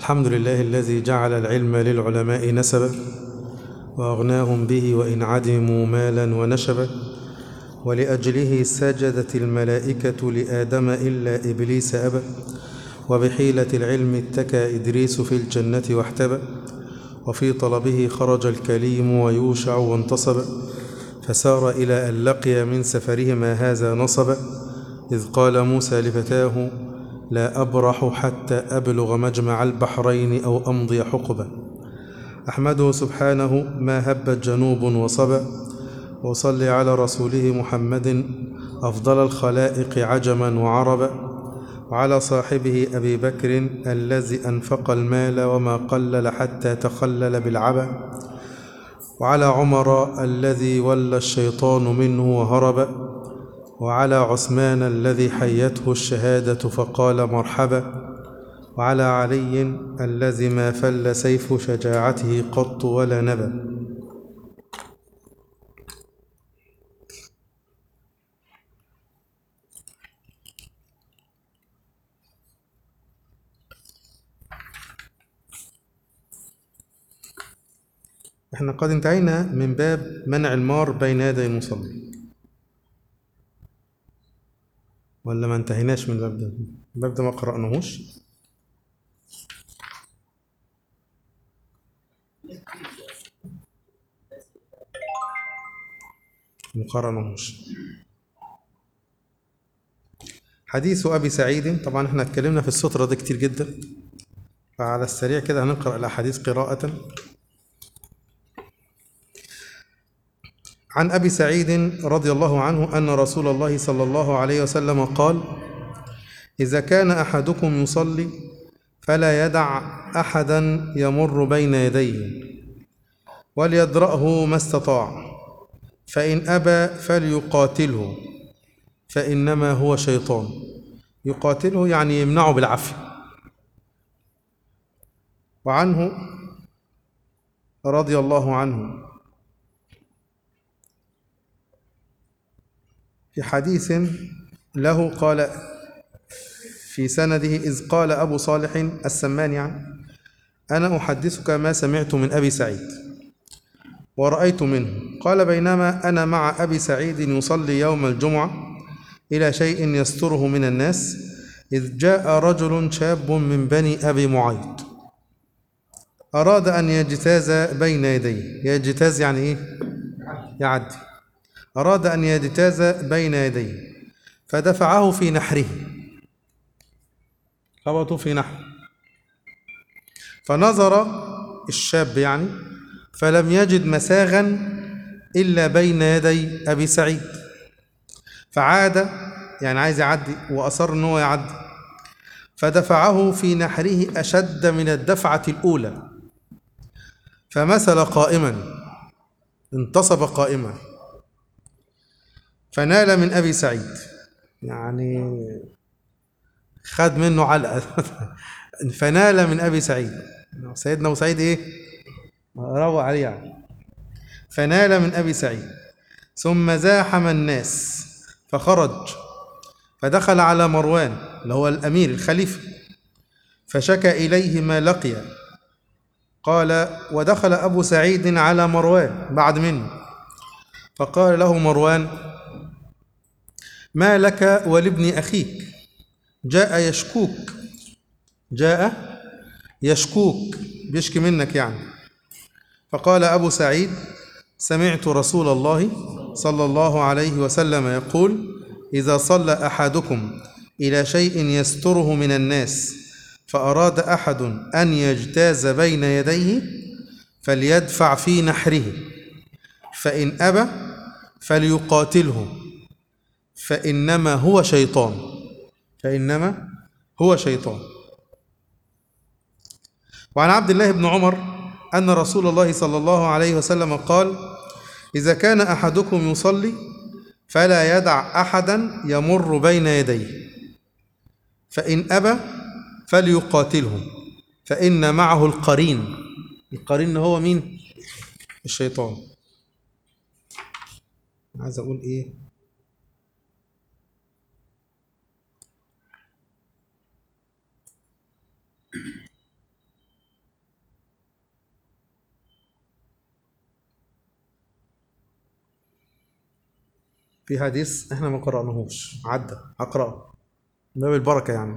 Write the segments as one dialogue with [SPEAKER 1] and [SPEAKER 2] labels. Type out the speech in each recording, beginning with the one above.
[SPEAKER 1] الحمد لله الذي جعل العلم للعلماء نسبا وأغناهم به وإن عدموا مالا ونشبا ولأجله سجدت الملائكة لآدم إلا إبليس أبى وبحيلة العلم اتكى إدريس في الجنة واحتبى وفي طلبه خرج الكليم ويوشع وانتصب فسار إلى أن لقي من سفرهما هذا نصب إذ قال موسى لفتاه لا أبرح حتى أبلغ مجمع البحرين أو أمضي حقبا أحمده سبحانه ما هبت جنوب وصبا وصلي على رسوله محمد أفضل الخلائق عجما وعربا وعلى صاحبه أبي بكر الذي أنفق المال وما قلل حتى تخلل بالعبا وعلى عمر الذي ولى الشيطان منه وهرب وعلى عثمان الذي حيته الشهادة فقال مرحبا وعلى علي الذي ما فل سيف شجاعته قط ولا نبا احنا قد انتهينا من باب منع المار بين يدي المصلي ولا ما انتهيناش من الباب ده الباب ده ما قرأناهوش ما قرأناهوش حديث أبي سعيد طبعا احنا اتكلمنا في السطرة دي كتير جدا فعلى السريع كده هنقرأ الأحاديث قراءة عن أبي سعيد رضي الله عنه أن رسول الله صلى الله عليه وسلم قال إذا كان أحدكم يصلي فلا يدع أحدا يمر بين يديه وليدرأه ما استطاع فإن أبى فليقاتله فإنما هو شيطان يقاتله يعني يمنعه بالعافية وعنه رضي الله عنه في حديث له قال في سنده إذ قال أبو صالح السمان يعني أنا أحدثك ما سمعت من أبي سعيد ورأيت منه قال بينما أنا مع أبي سعيد يصلي يوم الجمعة إلى شيء يستره من الناس إذ جاء رجل شاب من بني أبي معيط أراد أن يجتاز بين يديه يجتاز يعني إيه؟ يعدي أراد أن يجتاز بين يديه فدفعه في نحره خبطه في نحره فنظر الشاب يعني فلم يجد مساغا إلا بين يدي أبي سعيد فعاد يعني عايز يعدي وأصر أنه يعدي فدفعه في نحره أشد من الدفعة الأولى فمثل قائما انتصب قائما فنال من أبي سعيد يعني خد منه علقة فنال من أبي سعيد سيدنا أبو سعيد إيه روى عليه يعني فنال من أبي سعيد ثم زاحم الناس فخرج فدخل على مروان اللي هو الأمير الخليفة فشكى إليه ما لقي قال ودخل أبو سعيد على مروان بعد منه فقال له مروان ما لك ولابن أخيك جاء يشكوك جاء يشكوك بيشكي منك يعني فقال أبو سعيد سمعت رسول الله صلى الله عليه وسلم يقول إذا صلى أحدكم إلى شيء يستره من الناس فأراد أحد أن يجتاز بين يديه فليدفع في نحره فإن أبى فليقاتله فإنما هو شيطان فإنما هو شيطان وعن عبد الله بن عمر أن رسول الله صلى الله عليه وسلم قال إذا كان أحدكم يصلي فلا يدع أحدا يمر بين يديه فإن أبى فليقاتله فإن معه القرين القرين هو مين؟ الشيطان عايز أقول إيه؟ في حديث احنا ما قرأناهوش عدى اقرأه من باب البركة يعني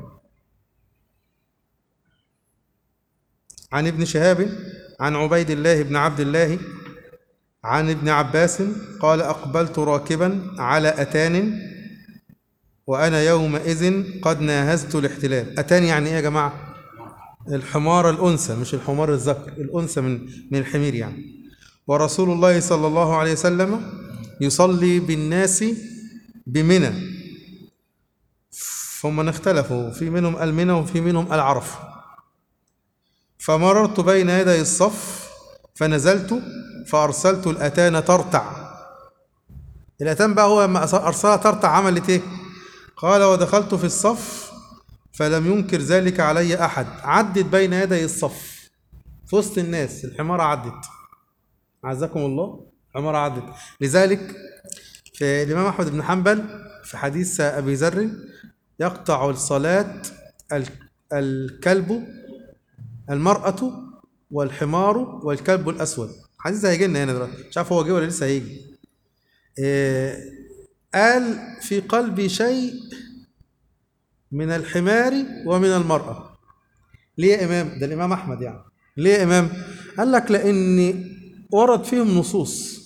[SPEAKER 1] عن ابن شهاب عن عبيد الله بن عبد الله عن ابن عباس قال أقبلت راكبا على أتان وأنا يومئذ قد ناهزت الاحتلال أتان يعني إيه يا جماعة الحمار الأنثى مش الحمار الذكر الأنثى من من الحمير يعني ورسول الله صلى الله عليه وسلم يصلي بالناس بمنى فهم اختلفوا في منهم قال منى وفي منهم قال عرف فمررت بين يدي الصف فنزلت فأرسلت الأتان ترتع الأتان بقى هو لما أرسلها ترتع عملت إيه؟ قال ودخلت في الصف فلم ينكر ذلك علي أحد عدت بين يدي الصف في وسط الناس الحمارة عدت عزكم الله الحمارة عدت لذلك في الإمام أحمد بن حنبل في حديث أبي ذر يقطع الصلاة الكلب المرأة والحمار والكلب الأسود حديث هيجي لنا هنا دلوقتي مش عارف هو جه ولا لسه هيجي إيه قال في قلبي شيء من الحمار ومن المرأة ليه يا إمام ده الإمام أحمد يعني ليه يا إمام قال لك لأن ورد فيهم نصوص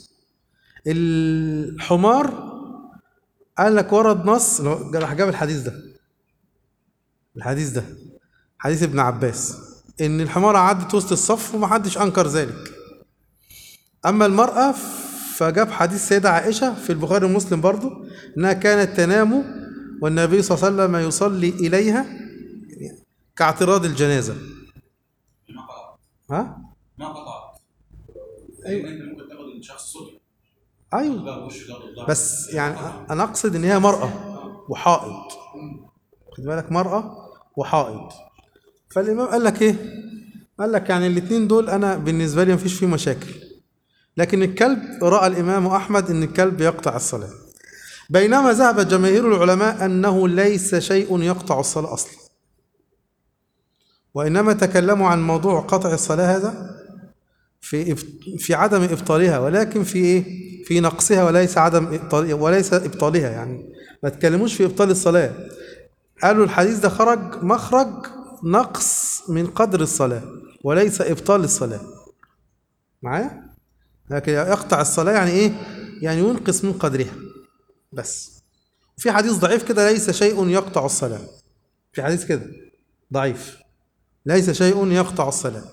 [SPEAKER 1] الحمار قال لك ورد نص راح جاب الحديث ده الحديث ده حديث ابن عباس ان الحمارة عدت وسط الصف ومحدش انكر ذلك اما المرأة فجاب حديث سيدة عائشة في البخاري ومسلم برضو انها كانت تنام والنبي صلى الله عليه وسلم يصلي اليها كاعتراض الجنازة
[SPEAKER 2] ما قطعت
[SPEAKER 1] ها
[SPEAKER 2] ما قطعت
[SPEAKER 1] أيوة.
[SPEAKER 2] انت ممكن تاخد الشخص صدر
[SPEAKER 1] ايوه
[SPEAKER 2] ده وش ده ضد
[SPEAKER 1] بس يعني انا اقصد ان هي مرأة وحائض خد بالك مرأة وحائض فالامام قال لك ايه قال لك يعني الاثنين دول انا بالنسبة لي مفيش فيه مشاكل لكن الكلب رأى الامام احمد ان الكلب يقطع الصلاة بينما ذهب جماهير العلماء انه ليس شيء يقطع الصلاة اصلا وانما تكلموا عن موضوع قطع الصلاة هذا في إف- في عدم ابطالها ولكن في ايه في نقصها وليس عدم ابطالها وليس ابطالها يعني ما تكلموش في ابطال الصلاه قالوا الحديث ده خرج مخرج نقص من قدر الصلاه وليس ابطال الصلاه معايا لكن يقطع الصلاه يعني ايه يعني ينقص من قدرها بس في حديث ضعيف كده ليس شيء يقطع الصلاه في حديث كده ضعيف ليس شيء يقطع الصلاه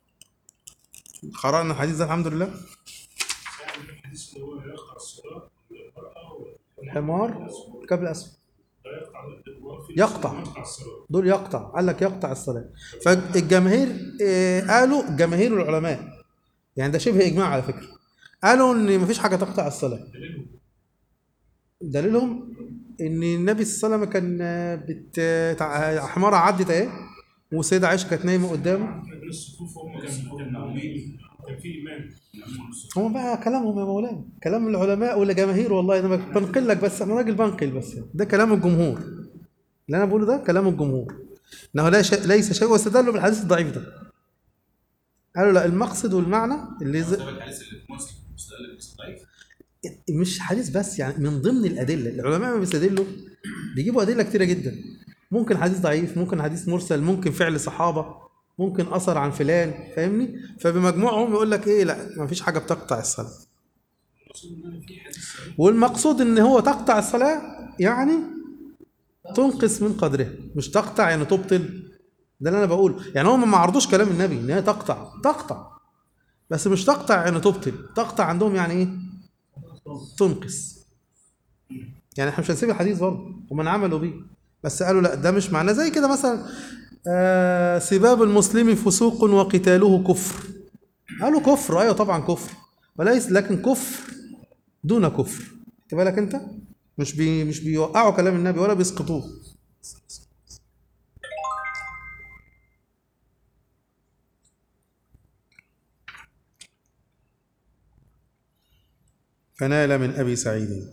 [SPEAKER 1] قرأنا الحديث ده الحمد لله
[SPEAKER 3] الحديث اللي هو يقطع الصلاة للمرأة
[SPEAKER 1] الحمار قبل أسفل
[SPEAKER 3] لا يقطع الإدوار في
[SPEAKER 1] يقطع.
[SPEAKER 3] يقطع الصلاة
[SPEAKER 1] دول يقطع قال لك يقطع الصلاة فالجماهير آه، قالوا جماهير العلماء يعني ده شبه إجماع على فكرة قالوا إن مفيش حاجة تقطع الصلاة
[SPEAKER 3] دليلهم
[SPEAKER 1] دليلهم إن النبي صلى الله عليه وسلم كان آه، بت تع- حمارة عدت أهي والسيدة عائشة كانت نايمة قدامه
[SPEAKER 3] احنا بين الصفوف وهم كانوا كان مأمومين كان في إمام
[SPEAKER 1] هم بقى كلامهم يا مولانا كلام العلماء ولا جماهير والله انا بنقل لك بس انا راجل بنقل بس ده كلام الجمهور اللي انا بقوله ده كلام الجمهور انه لا شيء ليس شيء واستدلوا بالحديث الضعيف ده قالوا لا المقصد والمعنى اللي زي
[SPEAKER 2] ده الحديث اللي في مسلم مستدل بالحديث الضعيف
[SPEAKER 1] مش حديث بس يعني من ضمن الادله العلماء ما بيستدلوا بيجيبوا ادله كتيره جدا ممكن حديث ضعيف ممكن حديث مرسل ممكن فعل صحابه ممكن اثر عن فلان فاهمني فبمجموعهم يقول لك ايه لا ما فيش حاجه بتقطع الصلاه
[SPEAKER 3] المقصود إن أنا في حديث صحيح
[SPEAKER 1] والمقصود ان هو تقطع الصلاه يعني تنقص من قدرها مش تقطع يعني تبطل ده اللي انا بقوله يعني هم ما عرضوش كلام النبي ان هي تقطع تقطع بس مش تقطع يعني تبطل تقطع عندهم يعني ايه تنقص يعني احنا مش هنسيب الحديث برضه هم عملوا بيه بس قالوا لا ده مش معناه زي كده مثلا آه سباب المسلم فسوق وقتاله كفر قالوا كفر ايوه طبعا كفر وليس لكن كفر دون كفر خد بالك انت مش بي مش بيوقعوا كلام النبي ولا بيسقطوه فنال من ابي سعيد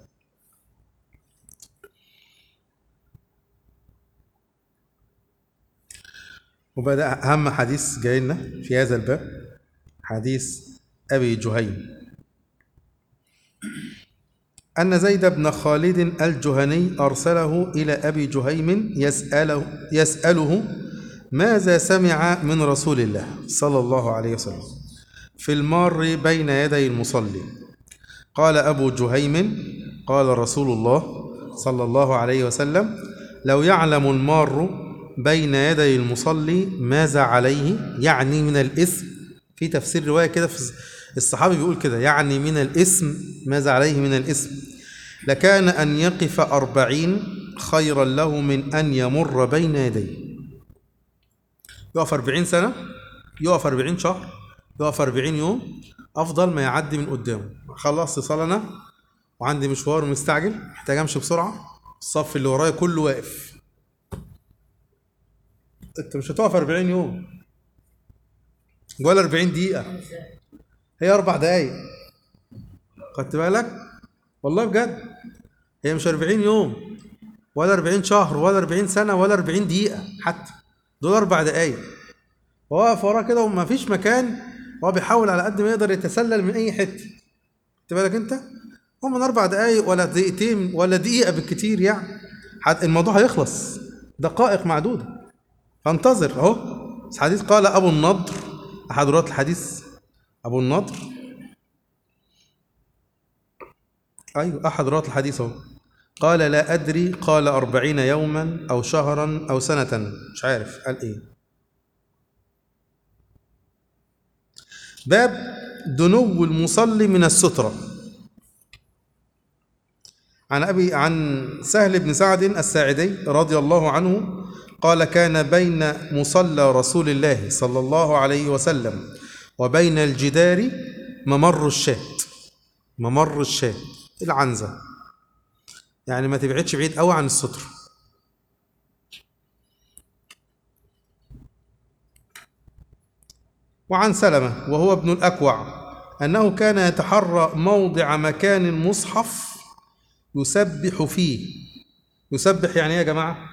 [SPEAKER 1] وبدأ أهم حديث جاي لنا في هذا الباب حديث أبي جهيم أن زيد بن خالد الجهني أرسله إلى أبي جهيم يسأله, يسأله ماذا سمع من رسول الله صلى الله عليه وسلم في المار بين يدي المصلي قال أبو جهيم قال رسول الله صلى الله عليه وسلم لو يعلم المار بين يدي المصلي ماذا عليه يعني من الإثم في تفسير رواية كده في الصحابي بيقول كده يعني من الإثم ماذا عليه من الإثم لكان أن يقف أربعين خيرا له من أن يمر بين يديه يقف أربعين سنة يقف أربعين شهر يقف أربعين يوم أفضل ما يعدي من قدامه خلصت صلاة أنا وعندي مشوار ومستعجل محتاج أمشي بسرعة الصف اللي ورايا كله واقف أنت مش هتقف 40 يوم ولا 40 دقيقة هي أربع دقايق خدت بالك؟ والله بجد هي مش 40 يوم ولا 40 شهر ولا 40 سنة ولا 40 دقيقة حتى دول أربع دقايق هو واقف وراه كده وما فيش مكان هو بيحاول على قد ما يقدر يتسلل من أي حتة خدت بالك أنت؟ هو من أربع دقايق ولا دقيقتين ولا دقيقة بالكتير يعني حد- الموضوع هيخلص دقائق معدودة فانتظر أهو الحديث قال أبو النضر أحد رواة الحديث أبو النضر أيوة أحد رواة الحديث أهو قال لا أدري قال أربعين يوما أو شهرا أو سنة مش عارف قال إيه باب دنو المصلي من السترة عن أبي عن سهل بن سعد الساعدي رضي الله عنه قال كان بين مصلى رسول الله صلى الله عليه وسلم وبين الجدار ممر الشاة ممر الشاة العنزة يعني ما تبعدش بعيد قوي عن الستر وعن سلمة وهو ابن الأكوع أنه كان يتحرى موضع مكان المصحف يسبح فيه يسبح يعني ايه يا جماعة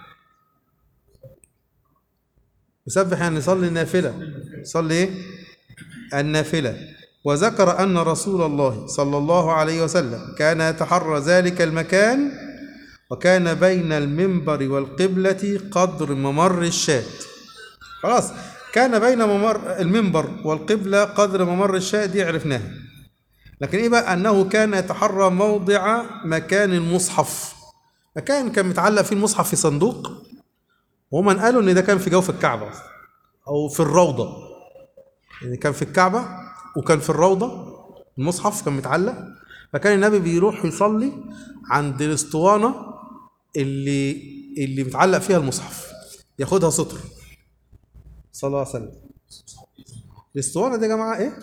[SPEAKER 1] يسبح يعني يصلي النافلة يصلي ايه النافلة وذكر أن رسول الله صلى الله عليه وسلم كان يتحرى ذلك المكان وكان بين المنبر والقبلة قدر ممر الشاة خلاص كان بين ممر المنبر والقبلة قدر ممر الشاة دي عرفناها لكن ايه بقى انه كان يتحرى موضع مكان المصحف مكان كان متعلق فيه المصحف في صندوق وهم قالوا ان ده كان في جوف الكعبه او في الروضه يعني كان في الكعبه وكان في الروضه المصحف كان متعلق فكان النبي بيروح يصلي عند الاسطوانه اللي اللي متعلق فيها المصحف ياخدها سطر صلى الله عليه وسلم الاسطوانه دي يا جماعه ايه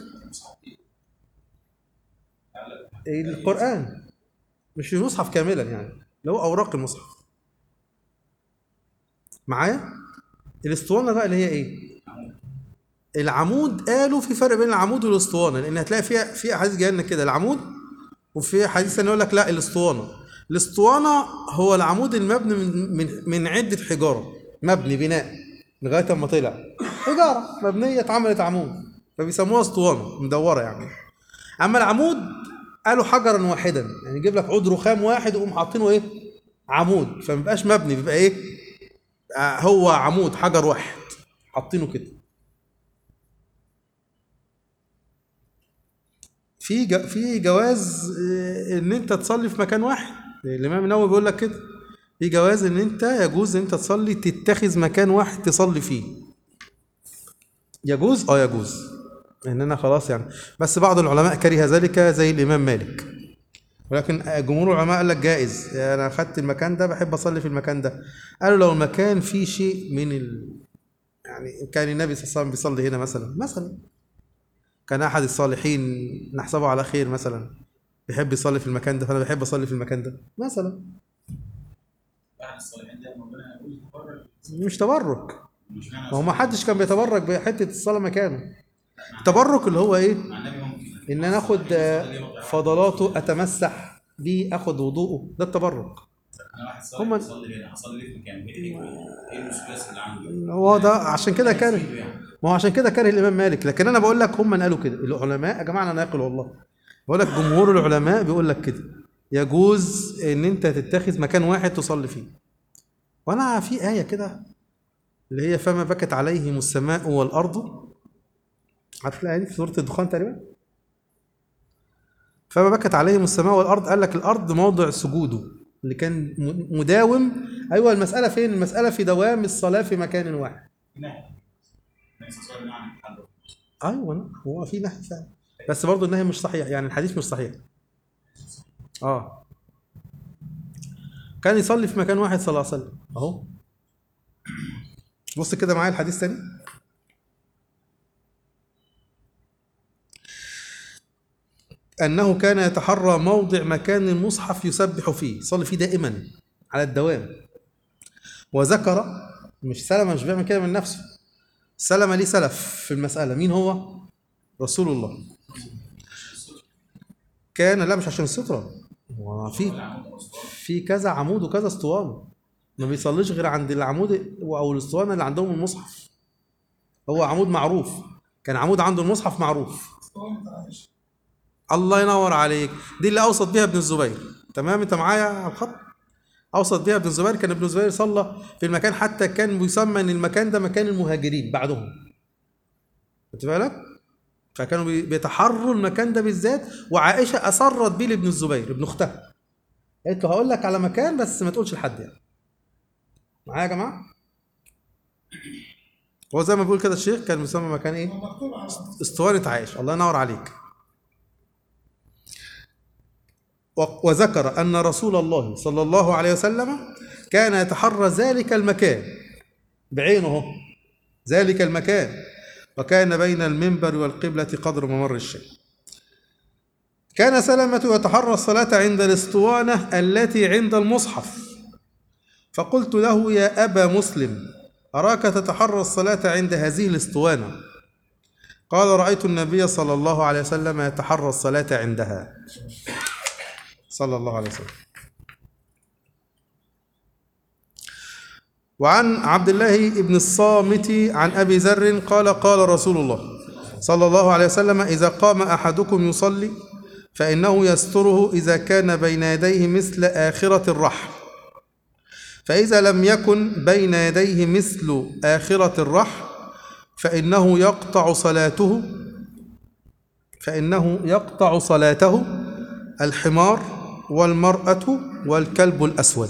[SPEAKER 1] القرآن مش المصحف كاملا يعني اللي هو أوراق المصحف معايا الاسطوانة بقى اللي هي إيه العمود قالوا في فرق بين العمود والاسطوانة لأن هتلاقي فيها في أحاديث جاية لنا كده العمود وفي حديث ثاني يقول لك لا الاسطوانة الاسطوانة هو العمود المبني من من من عدة حجارة مبني بناء لغاية ما طلع حجارة مبنية اتعملت عمود فبيسموها اسطوانة مدورة يعني اما العمود قالوا حجرا واحدا يعني يجيب لك عود رخام واحد ويقوم حاطينه ايه عمود فما بيبقاش مبني بيبقى ايه آه هو عمود حجر واحد حاطينه كده في ج- في جواز آه، ان انت تصلي في مكان واحد الامام النووي بيقول لك كده في جواز ان انت يجوز ان انت تصلي تتخذ مكان واحد تصلي فيه يجوز اه يجوز ان انا خلاص يعني بس بعض العلماء كره ذلك زي الامام مالك ولكن جمهور العلماء قال لك جائز انا اخدت المكان ده بحب اصلي في المكان ده قالوا لو المكان فيه شيء من ال... يعني كان النبي صلى الله عليه وسلم بيصلي هنا مثلا مثلا كان احد الصالحين نحسبه على خير مثلا بيحب يصلي في المكان ده فانا بحب اصلي في المكان ده مثلا
[SPEAKER 2] احد الصالحين ده ربنا يقول تبرك
[SPEAKER 1] مش تبرك
[SPEAKER 2] مش
[SPEAKER 1] ما
[SPEAKER 2] معنى
[SPEAKER 1] هو ما حدش كان بيتبرك بحته الصلاه مكانه التبرك اللي هو ايه
[SPEAKER 2] مع النبي ممكن
[SPEAKER 1] ان انا اخد آه، فضلاته اتمسح بيه اخد وضوءه ده التبرك
[SPEAKER 2] انا واحد
[SPEAKER 1] هم-
[SPEAKER 2] صالح يصلي هنا اصلي ليه في مكان ايه ايه الوسواس اللي عندي
[SPEAKER 1] هو ده عشان كده كاره ما هو عشان كده كاره الامام مالك لكن انا بقول لك هم قالوا كده العلماء يا جماعه انا ناقل والله بقول لك جمهور العلماء بيقول لك كده يجوز ان انت تتخذ مكان واحد تصلي فيه وانا في ايه كده اللي هي فما بكت عليهم السماء والارض عارف الايه دي في سوره الدخان تقريبا فما بكت عليهم السماء والارض قال لك الارض موضع سجوده اللي كان م- مداوم ايوه المساله فين المساله في دوام الصلاه في مكان واحد
[SPEAKER 2] نهي النبي صلى الله عليه وسلم نهى عن التحلل
[SPEAKER 1] ايوه هو في نهي فعلا بس برضه النهي مش صحيح يعني الحديث مش صحيح اه كان يصلي في مكان واحد صلى الله عليه وسلم اهو بص كده معايا الحديث تاني أنه كان يتحرى موضع مكان المصحف يسبح فيه يصلي فيه دائما على الدوام وذكر مش سلمة مش بيعمل كده من نفسه سلمة ليه سلف في المسألة مين هو؟ رسول الله كان لا مش عشان السترة هو في
[SPEAKER 2] العمود والاسطوانه
[SPEAKER 1] في كذا عمود وكذا اسطوانة ما بيصليش غير عند العمود او الاسطوانة اللي عندهم المصحف هو عمود معروف كان عمود عنده المصحف معروف الله ينور عليك دي اللي اوصت بيها ابن الزبير تمام انت معايا على الخط اوصت بيها ابن الزبير كان ابن الزبير صلى في المكان حتى كان بيسمى ان المكان ده مكان المهاجرين بعدهم خدت بالك فكانوا بي- بيتحروا المكان ده بالذات وعائشه اصرت بيه لابن الزبير ابن اختها قالت له هقول لك على مكان بس ما تقولش لحد يعني معايا يا جماعه هو زي ما بيقول كده الشيخ كان مسمى مكان ايه
[SPEAKER 3] مكتوب على
[SPEAKER 1] اسطوانة عائشة الله ينور عليك و- وذكر أن رسول الله صلى الله عليه وسلم كان يتحرى ذلك المكان بعينه هو. ذلك المكان وكان بين المنبر والقبلة قدر ممر الشيء كان سلمة يتحرى الصلاة عند الاسطوانة التي عند المصحف فقلت له يا أبا مسلم أراك تتحرى الصلاة عند هذه الاسطوانة قال رأيت النبي صلى الله عليه وسلم يتحرى الصلاة عندها صلى الله عليه وسلم وعن عبد الله بن الصامت عن أبي ذر قال قال رسول الله صلى الله عليه وسلم إذا قام أحدكم يصلي فإنه يستره إذا كان بين يديه مثل آخرة الرحل فإذا لم يكن بين يديه مثل آخرة الرحل فإنه يقطع صلاته فإنه يقطع صلاته الحمار والمرأة والكلب الأسود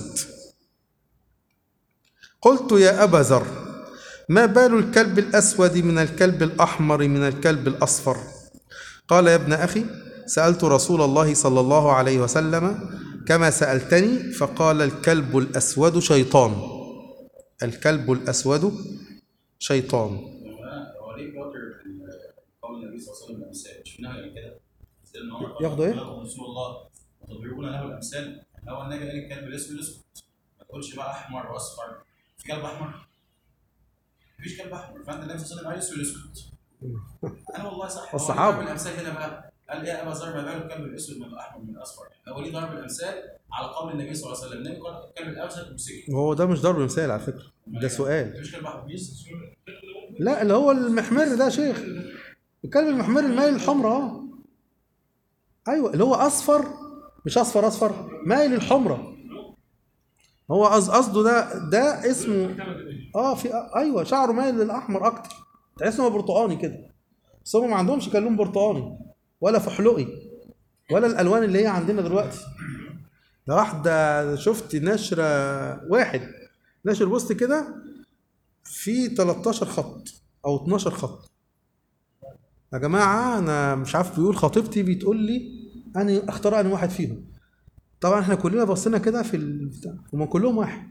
[SPEAKER 1] قلت يا أبا ذر ما بال الكلب الأسود من الكلب الأحمر من الكلب الأصفر قال يا ابن أخي سألت رسول الله صلى الله عليه وسلم كما سألتني فقال الكلب الأسود شيطان الكلب الأسود شيطان
[SPEAKER 2] هو ليه بيوتر قول النبي صلى الله عليه وسلم الامثال مش في نهي كده إن هو
[SPEAKER 1] ياخدوا إيه؟
[SPEAKER 2] قال رسول الله وتضربون له الامثال هو النبي قال الكلب الاسود اسود ما تقولش بقى احمر واصفر في كلب احمر مفيش كلب احمر فانت النبي صلى الله عليه وسلم قال اسود اسود انا والله صح هو
[SPEAKER 1] الصحابة.
[SPEAKER 2] ضرب الامثال هنا بقى قال ايه يا ابا ذر ما بال الكلب الاسود من الاحمر من الاصفر هو ليه ضرب الامثال على قول النبي صلى الله عليه وسلم النبي قال الكلب الاسود مسكي
[SPEAKER 1] وهو ده مش ضرب مثال على فكرة ده سؤال
[SPEAKER 2] مفيش كلب احمر
[SPEAKER 1] لا اللي هو المحمر ده يا شيخ الكلب المحمر المايل الحمراء اه ايوه اللي هو اصفر مش اصفر اصفر مايل الحمراء هو قص- قصده ده ده اسمه اه في آه ايوه شعره مايل للاحمر اكتر تحس انه برتقاني كده بس هم ما عندهمش كان لون برتقاني ولا فحلقي ولا الالوان اللي هي عندنا دلوقتي ده واحده شفت نشره واحد نشر بوست كده في 13 خط او 12 خط يا جماعه انا مش عارف بيقول خطيبتي بتقول لي انا اختار انا واحد فيهم طبعا احنا كلنا بصينا كده في البتاع هم كلهم واحد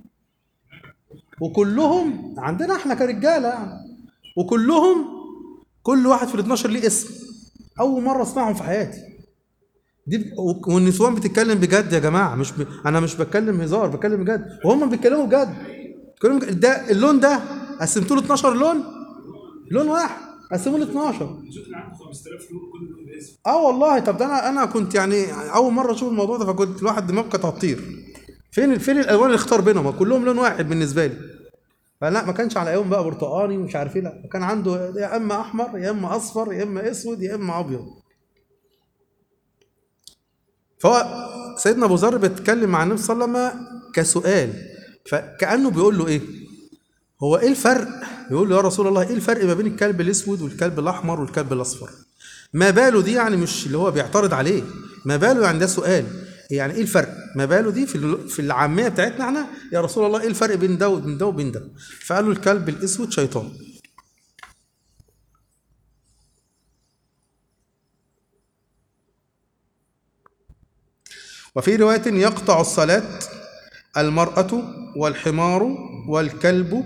[SPEAKER 1] وكلهم عندنا احنا كرجاله يعني وكلهم كل واحد في ال 12 ليه اسم اول مره اسمعهم في حياتي دي ب- و- والنسوان بتتكلم بجد يا جماعه مش ب... انا مش بتكلم هزار بتكلم بجد وهم بيتكلموا بجد بيتكلموا بجد. ده اللون ده قسمت له 12 لون لون واحد قسموا له 12
[SPEAKER 3] شفت اللي عنده 5000 لون كل لون باسم
[SPEAKER 1] اه والله طب ده انا انا كنت يعني اول مره اشوف الموضوع ده فكنت الواحد دماغه كانت هتطير فين فين الالوان اللي اختار بينهم ما كلهم لون واحد بالنسبه لي فلا ما كانش على يوم بقى برتقاني ومش عارف ايه لا كان عنده يا اما احمر يا اما اصفر يا اما اسود يا اما ابيض فهو سيدنا ابو ذر بيتكلم مع النبي صلى الله عليه وسلم كسؤال فكانه بيقول له ايه هو ايه الفرق يقول له يا رسول الله ايه الفرق ما بين الكلب الاسود والكلب الاحمر والكلب الاصفر ما باله دي يعني مش اللي هو بيعترض عليه ما باله يعني ده سؤال يعني ايه الفرق ما باله دي في ال- في العاميه بتاعتنا احنا يا رسول الله ايه الفرق بين ده وبين ده وبين ده فقالوا الكلب الاسود شيطان وفي رواية يقطع الصلاة المرأة والحمار والكلب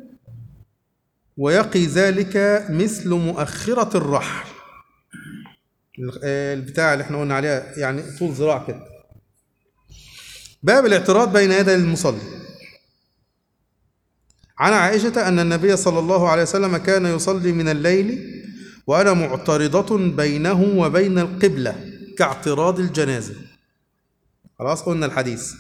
[SPEAKER 1] ويقي ذلك مثل مؤخرة الرحل ال- آه، البتاع اللي احنا قلنا عليها يعني طول ذراع كده باب الاعتراض بين يدي المصلي عن عائشة أن النبي صلى الله عليه وسلم كان يصلي من الليل وأنا معترضة بينه وبين القبلة كاعتراض الجنازة خلاص قلنا الحديث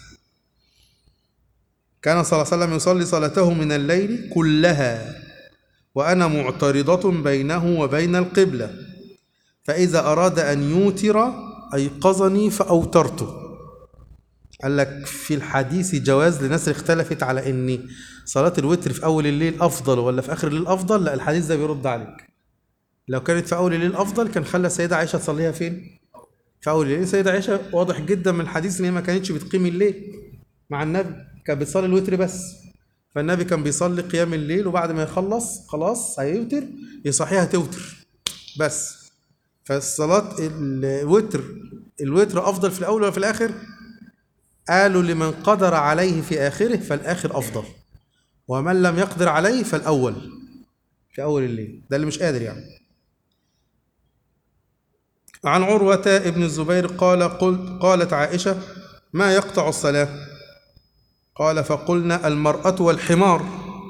[SPEAKER 1] كان صلى الله عليه وسلم يصلي صلاته من الليل كلها وأنا معترضة بينه وبين القبلة فإذا أراد أن يوتر أيقظني فأوترته قال لك في الحديث جواز لناس اختلفت على ان صلاة الوتر في أول الليل أفضل ولا في آخر الليل أفضل لا الحديث ده بيرد عليك لو كانت في أول الليل أفضل كان خلى السيدة عائشة تصليها فين؟ في أول الليل السيدة عائشة واضح جدا من الحديث إن هي ما كانتش بتقيم الليل مع النبي كانت بتصلي الوتر بس فالنبي كان بيصلي قيام الليل وبعد ما يخلص خلاص هيوتر يصحيها توتر بس فالصلاة الوتر الوتر أفضل في الأول ولا في الآخر؟ قالوا لمن قدر عليه في آخره فالآخر أفضل ومن لم يقدر عليه فالأول في أول الليل ده اللي مش قادر يعني عن عروة ابن الزبير قال قلت قالت عائشة ما يقطع الصلاة قال فقلنا المرأة والحمار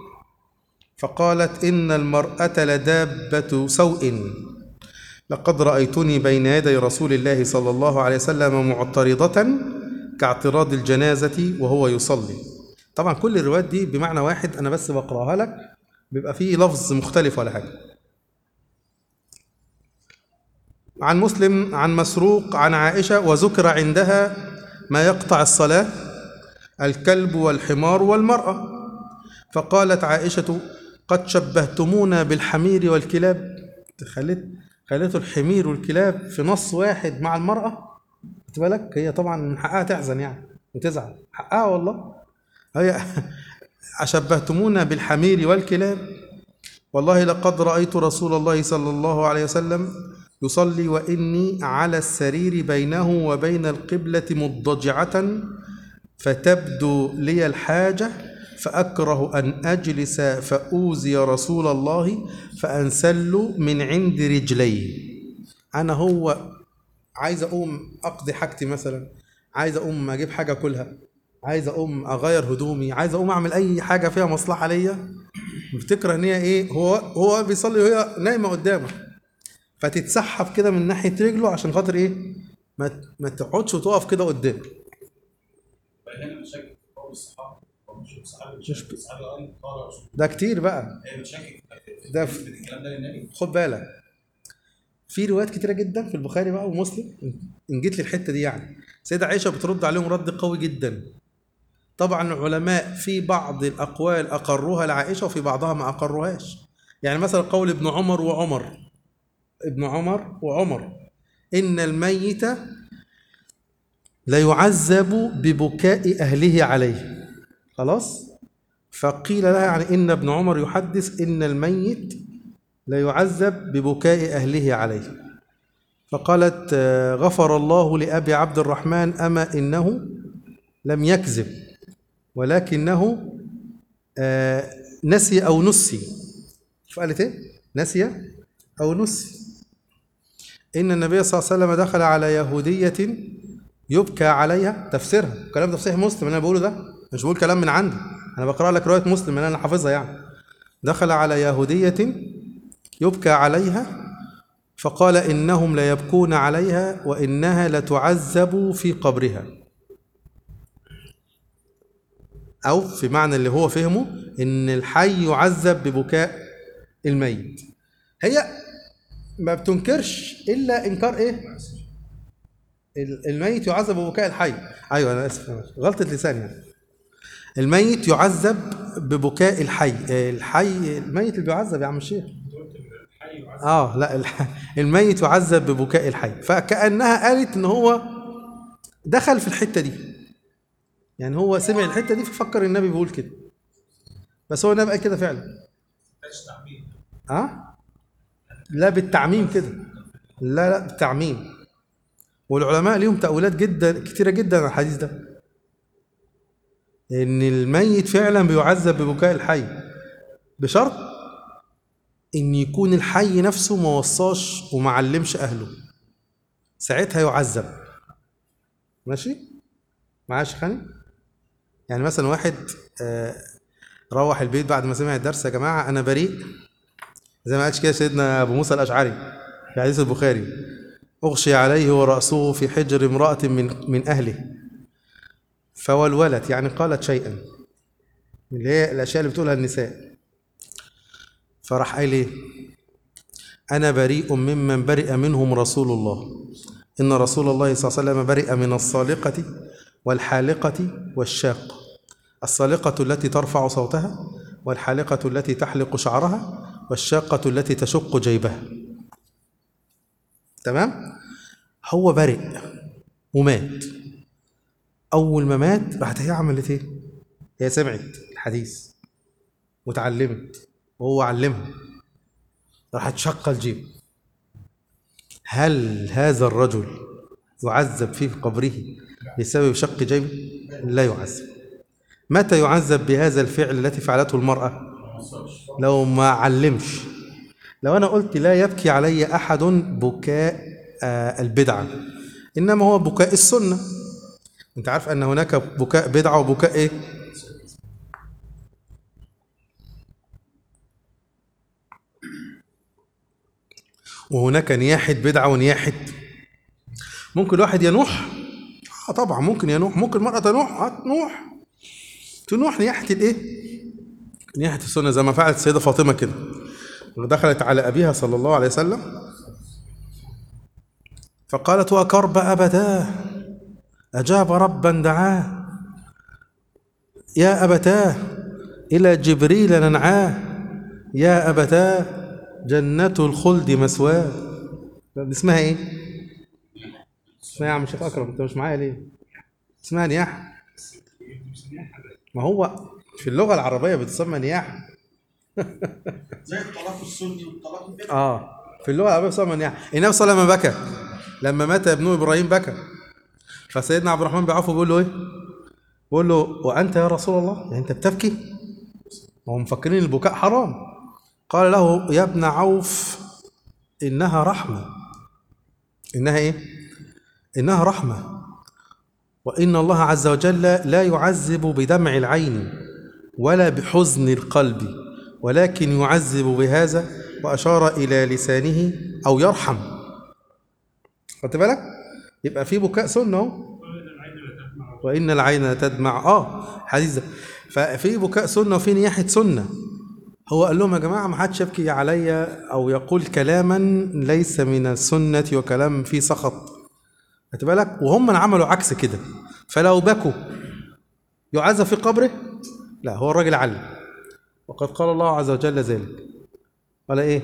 [SPEAKER 1] فقالت إن المرأة لدابة سوء لقد رأيتني بين يدي رسول الله صلى الله عليه وسلم معترضة كاعتراض الجنازة وهو يصلي طبعا كل الروايات دي بمعنى واحد أنا بس بقرأها لك بيبقى فيه لفظ مختلف ولا حاجة عن مسلم عن مسروق عن عائشة وذكر عندها ما يقطع الصلاة الكلب والحمار والمرأة فقالت عائشة قد شبهتمونا بالحمير والكلاب خليت خليتوا الحمير والكلاب في نص واحد مع المرأة خد بالك هي طبعا من حقها تحزن يعني وتزعل حقها والله هي أشبهتمونا بالحمير والكلاب والله لقد رأيت رسول الله صلى الله عليه وسلم يصلي وإني على السرير بينه وبين القبلة مضجعة فتبدو لي الحاجة فأكره أن أجلس فأوزي رسول الله فأنسل من عند رجليه أنا هو عايز أقوم أقضي حاجتي مثلا عايز أقوم أجيب حاجة أكلها عايز أقوم أغير هدومي عايز أقوم أعمل أي حاجة فيها مصلحة ليا بتكره إن هي إيه هو هو بيصلي وهي نايمة قدامه فتتسحب كده من ناحية رجله عشان خاطر إيه ما ما تقعدش وتقف كده قدامه
[SPEAKER 2] فهنا بتشكك في قول الصحابه هو مش الصحابه
[SPEAKER 1] مش
[SPEAKER 2] مش الصحابه قال قال رسول
[SPEAKER 1] ده كتير بقى
[SPEAKER 2] هي بتشكك في
[SPEAKER 1] ده
[SPEAKER 2] في
[SPEAKER 1] في-
[SPEAKER 2] الكلام ده للنبي
[SPEAKER 1] خد بالك في روايات كتيره جدا في البخاري بقى ومسلم ان جيت للحته دي يعني سيدة عائشه بترد عليهم رد قوي جدا طبعا العلماء في بعض الاقوال اقروها لعائشه وفي بعضها ما اقروهاش يعني مثلا قول ابن عمر وعمر ابن عمر وعمر ان الميت لا يعذب ببكاء اهله عليه خلاص فقيل لها يعني ان ابن عمر يحدث ان الميت لا يعذب ببكاء أهله عليه فقالت آه، غفر الله لأبي عبد الرحمن أما إنه لم يكذب ولكنه آه، نسي أو نسي فقالت إيه؟ نسي أو نسي إن النبي صلى الله عليه وسلم دخل على يهودية يبكى عليها تفسيرها الكلام ده في صحيح مسلم أنا بقوله ده مش بقول كلام من عندي أنا بقرأ لك رواية مسلم أنا حافظها يعني دخل على يهودية يبكى عليها فقال إنهم ليبكون عليها وإنها لتعذب في قبرها أو في معنى اللي هو فهمه إن الحي يعذب ببكاء الميت هي ما بتنكرش إلا إنكار إيه؟ ال- الميت يعذب ببكاء الحي ايوه انا اسف غلطه لسان يعني الميت يعذب ببكاء الحي الحي الميت اللي بيعذب يا عم الشيخ
[SPEAKER 3] قلت ان الحي يعذب
[SPEAKER 1] اه لا الح... الميت يعذب ببكاء الحي فكانها قالت ان هو دخل في الحته دي يعني هو سمع الحته دي ففكر النبي بيقول كده بس هو النبي قال كده فعلا
[SPEAKER 3] مش تعميم
[SPEAKER 1] اه لا بالتعميم كده لا لا بالتعميم والعلماء ليهم تأويلات جدا كتيرة جدا على الحديث ده ان الميت فعلا بيعذب ببكاء الحي بشرط ان يكون الحي نفسه ما وصاش وما علمش اهله ساعتها يعذب ماشي معايا يا شيخ هاني؟ يعني مثلا واحد آه، روح البيت بعد ما سمع الدرس يا جماعه انا بريء زي ما قالش كده سيدنا ابو موسى الاشعري في حديث البخاري اغشي عليه وراسه في حجر امراه من من اهله فولولت يعني قالت شيئا اللي هي الاشياء اللي بتقولها النساء فراح قال ايه انا بريء ممن برئ منهم رسول الله ان رسول الله صلى الله عليه وسلم برئ من الصالقه والحالقه والشاقه الصالقه التي ترفع صوتها والحالقه التي تحلق شعرها والشاقه التي تشق جيبها تمام هو برئ ومات اول ما مات راحت هي عملت ايه هي سمعت الحديث وتعلمت وهو علمها راحت شق الجيب هل هذا الرجل يعذب في قبره بسبب شق جيبه لا يعذب متى يعذب بهذا الفعل التي فعلته المرأة لو ما علمش لو أنا قلت لا يبكي علي أحد بكاء آه، البدعة إنما هو بكاء السنة أنت عارف أن هناك بكاء بدعة وبكاء إيه وهناك نياحة بدعة ونياحة ممكن الواحد ينوح اه طبعا ممكن ينوح ممكن المرأة تنوح اه تنوح تنوح نياحة الايه نياحة السنة زي ما فعلت السيدة فاطمة كده دخلت على أبيها صلى الله عليه وسلم فقالت وكرب أبتاه أجاب ربا دعاه يا أبتاه إلى جبريل ننعاه يا أبتاه جنة الخلد مسواه اسمها إيه؟ اسمها يا عم شيخ أكرم أنت مش معايا ليه؟ اسمها نياحة ما هو في اللغة العربية بتسمى نياحة
[SPEAKER 2] زي الطلاق السني والطلاق البدعي
[SPEAKER 1] اه في اللغه العربيه بيسمى نياحه النبي صلى الله عليه وسلم بكى لما مات ابنه ابراهيم بكى فسيدنا عبد الرحمن بن عوف بيقول له ايه؟ بيقول له وانت يا رسول الله يعني انت بتبكي؟ وهم مفكرين البكاء حرام قال له يا ابن عوف انها رحمه انها ايه؟ انها رحمه وان الله عز وجل لا يعذب بدمع العين ولا بحزن القلب ولكن يعذب بهذا واشار الى لسانه او يرحم خدت بالك يبقى في بكاء سنه اهو
[SPEAKER 3] وإن العين لا تدمع
[SPEAKER 1] وان العين تدمع اه حديث ده ففي بكاء سنه وفي نياحه سنه هو قال لهم يا جماعه ما حدش يبكي عليا او يقول كلاما ليس من السنه وكلام فيه سخط خدت بالك وهم عملوا عكس كده فلو بكوا يعذب في قبره لا هو الراجل علم وقد قال الله عز وجل ذلك قال ايه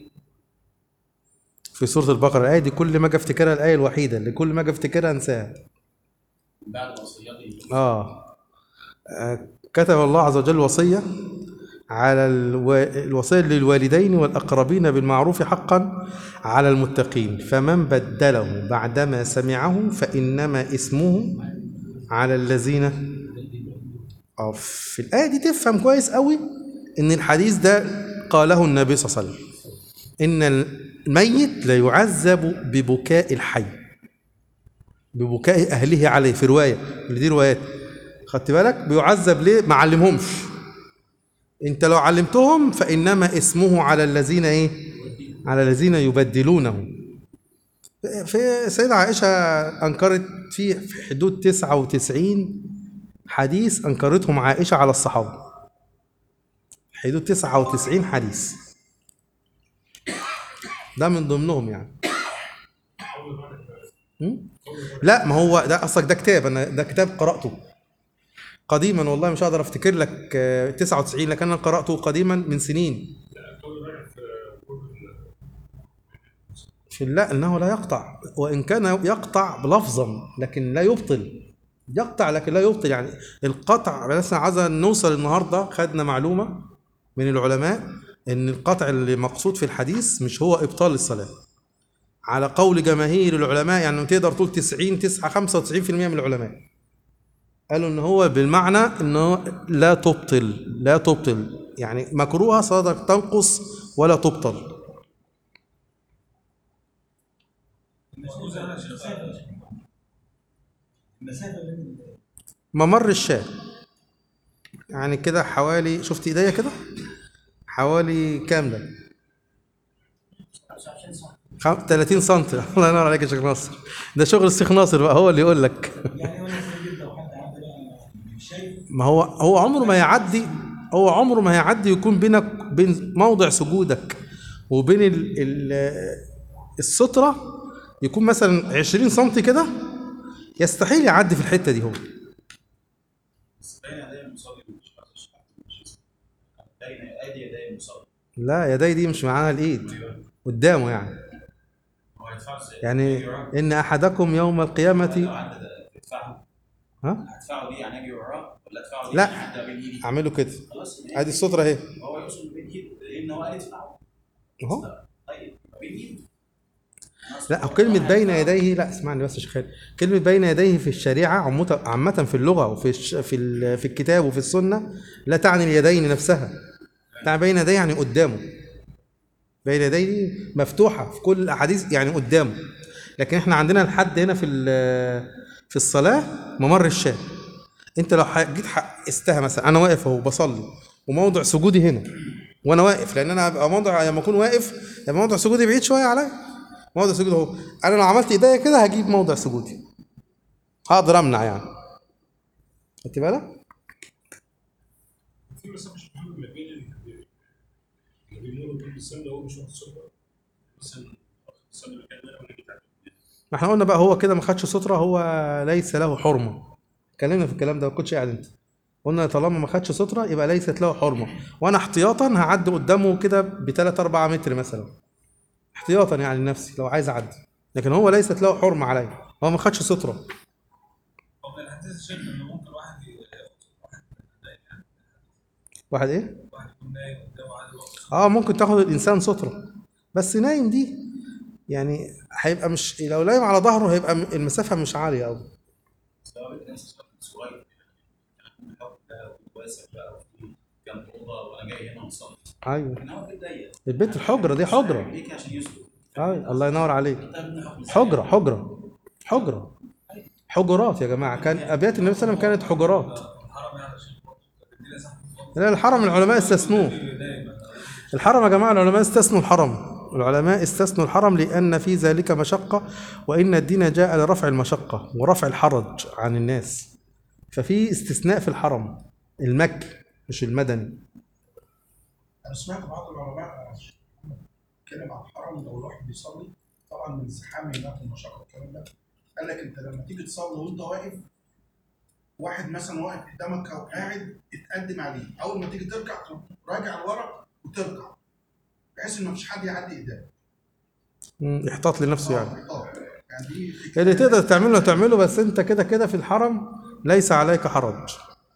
[SPEAKER 1] في سورة البقرة الآية دي كل ما أجي أفتكرها الآية الوحيدة اللي كل ما أجي أفتكرها أنساها
[SPEAKER 2] بعد وصيتي
[SPEAKER 1] آه آه، كتب الله عز وجل وصية على الو... الوصية للوالدين والأقربين بالمعروف حقا على المتقين فمن بدله بعدما سمعه فإنما اسمه على الذين اه في الآية دي تفهم كويس قوي إن الحديث ده قاله النبي صلى الله عليه وسلم إن الميت لا يعذب ببكاء الحي ببكاء أهله عليه في رواية اللي دي روايات خدت بالك بيعذب ليه ما علمهمش انت لو علمتهم فإنما اسمه على الذين ايه على الذين يبدلونه في سيدة عائشة أنكرت في في حدود 99 حديث أنكرتهم عائشة على الصحابة حدود 99 حديث ده من ضمنهم يعني م? لا ما هو ده اصلك ده كتاب انا ده كتاب قراته قديما والله مش هقدر افتكر لك آه، 99 لكن انا قراته قديما من سنين
[SPEAKER 3] قول رايح في قول
[SPEAKER 1] في لا انه لا يقطع وان كان يقطع لفظا لكن لا يبطل يقطع لكن لا يبطل يعني القطع مثلا عايز نوصل النهارده خدنا معلومه من العلماء ان القطع اللي مقصود في الحديث مش هو ابطال الصلاه على قول جماهير العلماء يعني تقدر تقول 90 9 95% من العلماء قالوا ان هو بالمعنى انه لا تبطل لا تبطل يعني مكروهه صادق تنقص ولا تبطل
[SPEAKER 4] المسافه بين
[SPEAKER 1] ممر الشاة يعني كده حوالي شفت ايديا كده حوالي كام ده
[SPEAKER 4] 25 سم
[SPEAKER 1] خم- 30 سم الله ينور عليك يا شيخ ناصر ده شغل الشيخ ناصر بقى هو اللي يقول لك
[SPEAKER 4] يعني وانا في البيت لو حد عدى بقى مش شايف
[SPEAKER 1] ما هو هو عمره ما يعدي هو عمره ما يعدي يكون بينك بين موضع سجودك وبين ال ال السترة يكون مثلا 20 سم كده يستحيل يعدي في الحتة دي هو
[SPEAKER 2] بس بين يدي المصلي مش مش- بين ايدي يدي المصلي
[SPEAKER 1] لا يدي دي مش معاها الايد قدامه يعني
[SPEAKER 2] هو هيدفعه ازاي؟
[SPEAKER 1] يعني
[SPEAKER 2] يجي وراه.
[SPEAKER 1] ان احدكم يوم
[SPEAKER 2] لو
[SPEAKER 1] القيامة
[SPEAKER 2] عدى ده ادفعه
[SPEAKER 1] ها
[SPEAKER 2] هدفعه دي يعني اجي وراه ولا ادفعه دي
[SPEAKER 1] لا.
[SPEAKER 2] يعني عدى بين ايدي
[SPEAKER 1] اعمله كده
[SPEAKER 2] خلاص
[SPEAKER 1] ادي السترة اهي
[SPEAKER 2] هو يقصد بين ايده لان هو قال ادفعه
[SPEAKER 1] اهو
[SPEAKER 2] طيب بين ايده
[SPEAKER 1] لا كلمة بين يديه لا اسمعني بس يا شيخ خالد كلمة بين يديه في الشريعة عموت- عامة في اللغة وفي الش... في ال... في الكتاب وفي السنة لا تعني اليدين نفسها تعني بين يديه يعني قدامه بين يديه دي مفتوحة في كل الأحاديث يعني قدامه لكن احنا عندنا الحد هنا في ال- في الصلاة ممر الشاة انت لو ح- جيت حقستها مثلا انا واقف اهو بصلي وموضع سجودي هنا وانا واقف لان انا هبقى موضع لما اكون واقف يبقى موضع سجودي بعيد شويه عليا موضع سجودي اهو انا لو عملت ايديا كده هجيب موضع سجودي هقدر امنع يعني خدت بالك
[SPEAKER 3] في مسافه مش محمد ما بين ال- اللي بيمر بين السن ده هو مش واخد صوره مثلا السن اللي كان ده ولا جيت عليه
[SPEAKER 1] ما احنا قلنا بقى هو كده ما خدش ستره هو ليس له حرمه اتكلمنا في الكلام ده ما كنتش قاعد انت قلنا طالما ما خدش ستره يبقى ليست له حرمه وانا احتياطا هعدي قدامه كده ب 3 4 متر مثلا احتياطا يعني لنفسي لو عايز اعدي لكن هو ليست له حرمه عليا هو ما خدش ستره
[SPEAKER 5] هو من الحديث شايف ان ممكن واحد ي-
[SPEAKER 1] واحد ايه
[SPEAKER 5] واحد يكون نايم قدامه عادي وقت
[SPEAKER 1] اه ممكن تاخد الانسان ستره بس نايم دي يعني هيبقى مش لو نايم على ظهره هيبقى م- المسافه مش عاليه قوي
[SPEAKER 2] سواء الناس صغير الحكم ده واسع بقى وفي جنب اوضه وانا جاي هنا مصلي
[SPEAKER 1] ايوه
[SPEAKER 2] انما في الضيق
[SPEAKER 1] البيت الحجره دي حجره
[SPEAKER 2] ليك عشان يسكت
[SPEAKER 1] ايوه الله ينور عليك
[SPEAKER 2] طيب ابن حكم ازاي؟
[SPEAKER 1] حجره حجره حجره حجرات يا جماعه كان ابيات النبي صلى الله عليه وسلم كانت حجرات
[SPEAKER 5] الحرم يعني عشان الدنيا زحمه
[SPEAKER 1] لا الحرم العلماء استثنوه
[SPEAKER 5] دايما
[SPEAKER 1] الحرم يا جماعه العلماء استثنوا الحرم العلماء استثنوا الحرم لان في ذلك مشقه وان الدين جاء لرفع المشقه ورفع الحرج عن الناس ففي استثناء في الحرم المكي مش المدني
[SPEAKER 6] انا سمعت بعض العلماء اتكلم عن الحرم لو الواحد بيصلي طبعا من الزحام هناك والمشقه والكلام ده قال لك انت لما تيجي تصلي وانت واقف واحد مثلا واقف قدامك او قاعد اتقدم عليه اول ما تيجي تركع تروح راجع لورا وتركع بحيث ان مفيش حد يعدي قدامك
[SPEAKER 1] مم، احتاط لنفسه يعني
[SPEAKER 6] اه يعني دي فكرة
[SPEAKER 1] اللي تقدر تعمله تعمله بس انت كده كده في الحرم ليس عليك حرج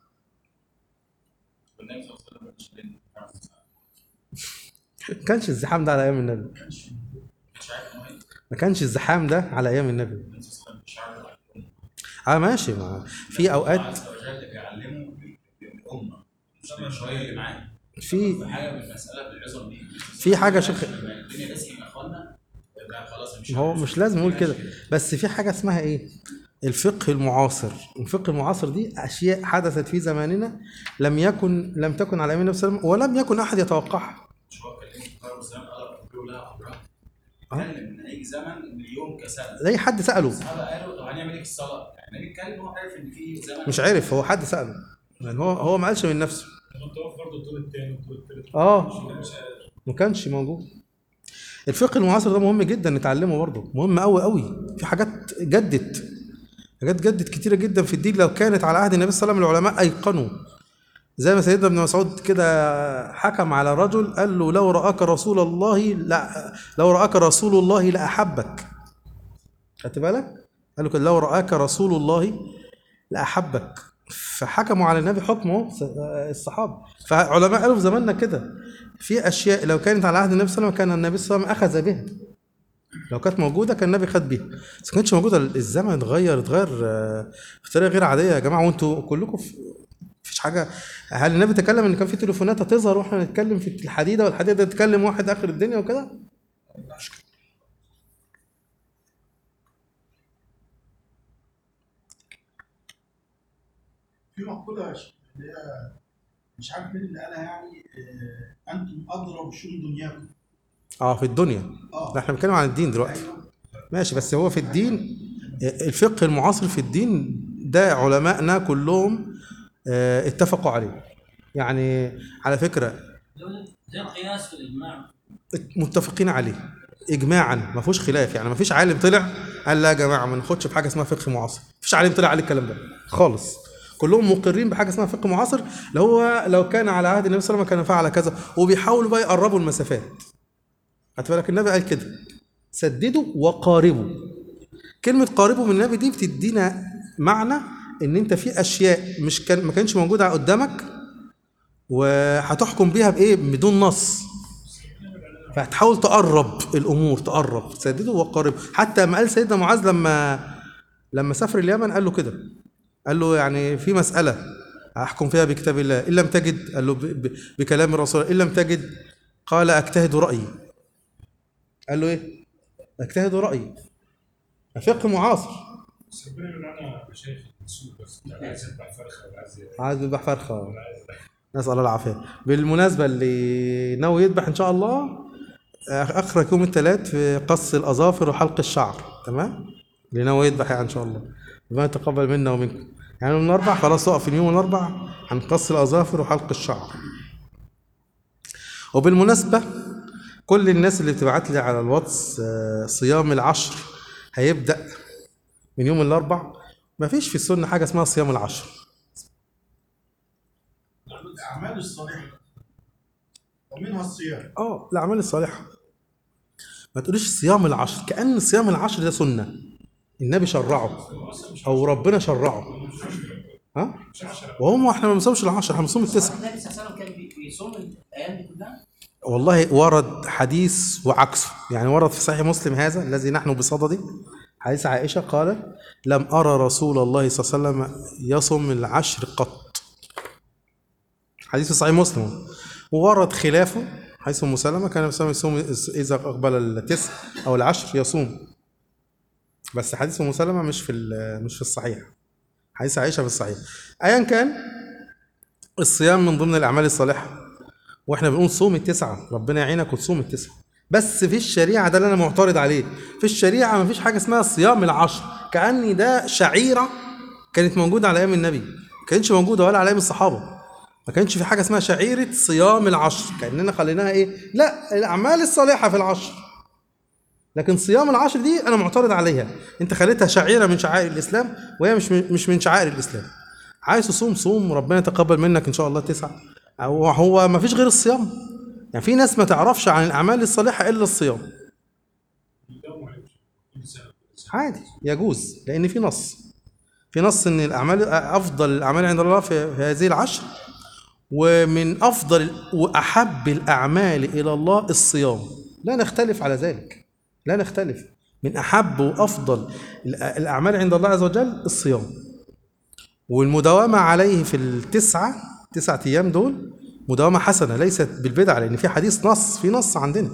[SPEAKER 2] والنبي صلى الله عليه وسلم مش بين خمس ساعات.
[SPEAKER 1] ما كانش الزحام ده على ايام النبي
[SPEAKER 2] مش عارف انه ايه
[SPEAKER 1] ما كانش الزحام ده على ايام النبي
[SPEAKER 2] النبي صلى الله عليه وسلم مش عارف يعلمه.
[SPEAKER 1] اه ماشي ما في اوقات
[SPEAKER 2] الله عز وجل بيعلمه الامه مش شويه اللي معاه
[SPEAKER 1] في
[SPEAKER 2] حاجه من المساله بالعظم دي
[SPEAKER 1] في حاجة شيخ-
[SPEAKER 2] لما الدنيا تسخن يا اخوانا يبقى خلاص مش
[SPEAKER 1] هو مش لازم نقول كده بس في حاجة اسمها ايه الفقه المعاصر الفقه المعاصر دي اشياء حدثت في زماننا لم يكن لم تكن على ايام النبي صلى الله عليه وسلم ولم يكن احد يتوقعها
[SPEAKER 2] مش هو كلمه القرآن والسلام قال ربنا لها امرها اتكلم ان هيجي زمن مليون كسنه
[SPEAKER 1] زي حد سأله
[SPEAKER 2] الصحابه قالوا طب هنعمل ايه في الصلاه؟ يعني بيتكلم هو عارف ان في زمن
[SPEAKER 1] مش عارف هو حد سأله يعني هو هو ما قالش من نفسه
[SPEAKER 3] لما انت واقف برضه الطول الثاني والطول الثالث
[SPEAKER 1] اه ما كانش موجود الفقه المعاصر ده مهم جدا نتعلمه برضه مهم قوي قوي في حاجات جدت حاجات جدت كتيره جدا في الدين لو كانت على عهد النبي صلى الله عليه وسلم العلماء ايقنوا زي ما سيدنا ابن مسعود كده حكم على رجل قال له لو رآك رسول الله لا لو رآك رسول الله لأحبك خدت بالك؟ قال له كده لو رآك رسول الله لأحبك فحكموا على النبي حكمه الصحابة فعلماء قالوا في زماننا كده في أشياء لو كانت على عهد النبي صلى الله عليه وسلم كان النبي صلى الله عليه وسلم أخذ بها لو كانت موجودة كان النبي خد بيها بس ما كانتش موجودة الزمن اتغير اتغير آه، بطريقة غير عادية يا جماعة وانتوا كلكم في مفيش حاجة هل النبي تكلم ان كان في تليفونات هتظهر واحنا نتكلم في الحديدة والحديدة تتكلم واحد اخر الدنيا وكده
[SPEAKER 6] في مقولة اللي هي مش عارف مين اللي قالها يعني آه، انتم ادرى بشؤون دنياكم
[SPEAKER 1] اه في الدنيا
[SPEAKER 6] اه
[SPEAKER 1] لا احنا بنتكلم عن الدين دلوقتي
[SPEAKER 6] ايوه
[SPEAKER 1] ماشي بس هو في الدين الفقه المعاصر في الدين ده علمائنا كلهم آه، اتفقوا عليه يعني على فكرة
[SPEAKER 7] زي القياس والاجماع
[SPEAKER 1] متفقين عليه اجماعا ما فيهوش خلاف يعني ما فيش عالم طلع قال لا يا جماعه ما ناخدش بحاجه اسمها فقه معاصر ما فيش عالم طلع عليه الكلام ده خالص كلهم مقرين بحاجه اسمها فقه معاصر اللي هو لو كان على عهد النبي صلى الله عليه وسلم كان فعل كذا وبيحاولوا بقى يقربوا المسافات خدت بالك النبي قال كده سددوا وقاربوا كلمه قاربوا من النبي دي بتدينا معنى ان انت في اشياء مش كان ما كانش موجوده قدامك وهتحكم بيها بايه بدون نص فهتحاول تقرب الامور تقرب سدده وقرب حتى ما قال سيدنا معاذ لما لما سافر اليمن قال له كده قال له يعني في مساله احكم فيها بكتاب الله ان لم تجد قال له ب- ب- بكلام الرسول ان لم تجد قال اجتهد رايي قال له ايه اجتهد رايي فقه معاصر
[SPEAKER 3] بس ربنا يمنعنا مشايخ السوق بس لا عايز يذبح فرخه ولا عايز
[SPEAKER 1] عايز يذبح فرخه
[SPEAKER 3] ولا عايز
[SPEAKER 1] نسال الله العافيه بالمناسبه اللي ناوي يذبح ان شاء الله اخرج يوم الثلاث في قص الاظافر وحلق الشعر تمام اللي ناوي يذبح يعني ان شاء الله ربنا يتقبل منا ومنكم يعني يوم الاربع خلاص اقف اليوم الاربع عن قص الاظافر وحلق الشعر وبالمناسبه كل الناس اللي بتبعت لي على الواتس آه، صيام العشر هيبدا من يوم الاربع ما فيش في السنه حاجه اسمها صيام العشر
[SPEAKER 6] الاعمال الصالحه ومنها الصيام
[SPEAKER 1] اه الاعمال الصالحه ما تقوليش صيام العشر كان صيام العشر ده سنه النبي شرعه او ربنا شرعه ها وهم احنا ما بنصومش العشر احنا بنصوم التسعه
[SPEAKER 7] النبي صلى الله عليه وسلم كان بي- بيصوم الايام دي كلها
[SPEAKER 1] والله ورد حديث وعكسه يعني ورد في صحيح مسلم هذا الذي نحن بصدده حديث عائشة قالت لم أرى رسول الله صلى الله عليه وسلم يصوم العشر قط حديث في صحيح مسلم وورد خلافه حيث أم سلمة كان النبي صلى الله عليه وسلم يصوم إذا أقبل التسع أو العشر يصوم بس حديث أم سلمة مش في ال- مش في الصحيح حديث عائشة في الصحيح أيا كان الصيام من ضمن الأعمال الصالحة واحنا بنقول صوم التسعة ربنا يعينك وتصوم التسعة بس في الشريعة ده اللي انا معترض عليه في الشريعة ما فيش حاجة اسمها صيام العشر كأني ده شعيرة كانت موجودة على ايام النبي ما كانتش موجودة ولا على ايام الصحابة ما كانش في حاجة اسمها شعيرة صيام العشر كأننا خليناها ايه لا الأعمال الصالحة في العشر لكن صيام العشر دي انا معترض عليها انت خليتها شعيرة من شعائر الإسلام وهي مش مش من شعائر الإسلام عايز تصوم صوم ربنا يتقبل منك ان شاء الله تسعة هو هو ما فيش غير الصيام يعني في ناس ما تعرفش عن الاعمال الصالحه الا الصيام
[SPEAKER 3] يداوم عليه كل سنه كل سنه
[SPEAKER 1] عادي يجوز لان في نص في نص ان الاعمال افضل الاعمال عند الله في, في هذه العشر ومن افضل واحب الاعمال الى الله الصيام لا نختلف على ذلك لا نختلف من احب وافضل الأ- الاعمال عند الله عز وجل الصيام والمداومه عليه في التسعه تسعة ايام دول مداومه حسنه ليست بالبدعه لان في حديث نص في نص عندنا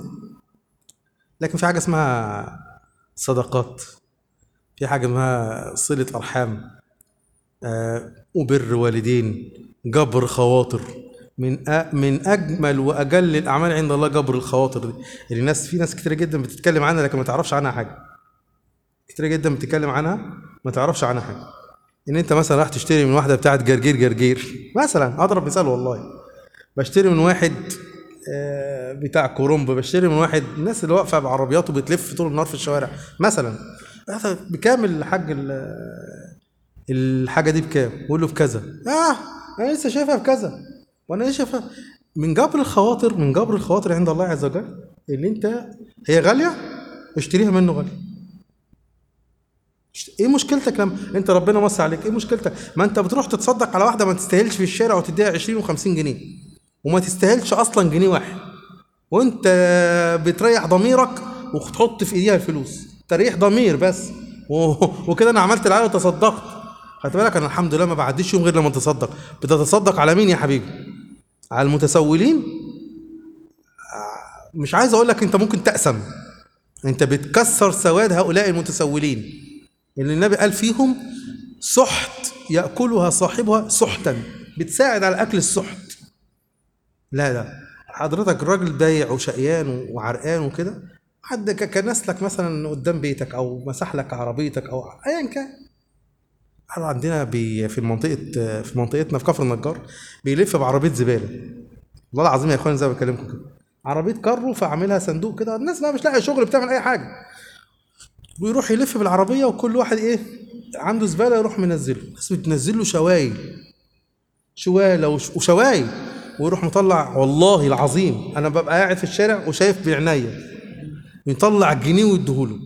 [SPEAKER 1] لكن في حاجه اسمها صدقات في حاجه اسمها صله ارحام آه، وبر والدين جبر خواطر من أ... من اجمل واجل الاعمال عند الله جبر الخواطر دي اللي الناس في ناس كتير جدا بتتكلم عنها لكن ما تعرفش عنها حاجه كتير جدا بتتكلم عنها ما تعرفش عنها حاجه ان انت مثلا راح تشتري من واحده بتاعت جرجير جرجير مثلا اضرب مثال والله بشتري من واحد آه، بتاع كرومب بشتري من واحد الناس اللي واقفه بعربياته بتلف طول النهار في الشوارع مثلا هذا بكام الحاج ال- الحاجه دي بكام يقول له بكذا اه انا لسه شايفها بكذا وانا لسه شايفها من جبر الخواطر من جبر الخواطر عند الله عز وجل ان انت هي غاليه اشتريها منه غاليه اشت- ايه مشكلتك لما انت ربنا وسع عليك ايه مشكلتك ما انت بتروح تتصدق على واحده ما تستاهلش في الشارع وتديها 20 و50 جنيه وما تستاهلش اصلا جنيه واحد وانت بتريح ضميرك وتحط في ايديها الفلوس تريح ضمير بس و... وكده انا عملت العاده وتصدقت خدت بالك انا الحمد لله ما بعديش يوم غير لما اتصدق بتتصدق على مين يا حبيبي على المتسولين آه، مش عايز اقول لك انت ممكن تقسم انت بتكسر سواد هؤلاء المتسولين اللي النبي قال فيهم سحت ياكلها صاحبها سحتا بتساعد على اكل السحت لا لا حضرتك الراجل بايع وشقيان وعرقان وكده حد ك- كنس لك مثلا قدام بيتك او مسح لك عربيتك او ايا كان احنا عندنا بي في المنطقه في منطقتنا في كفر النجار بيلف بعربيه زباله والله العظيم يا اخوان زي ما بكلمكم كده عربيه كارو فعاملها صندوق كده الناس بقى مش لاقيه شغل بتعمل اي حاجه ويروح يلف بالعربيه وكل واحد ايه عنده زباله يروح منزله الناس بتنزل له شوايل شواله وش- وشوايل ويروح مطلع والله العظيم انا ببقى قاعد في الشارع وشايف بعناية يطلع جنيه ويديهوله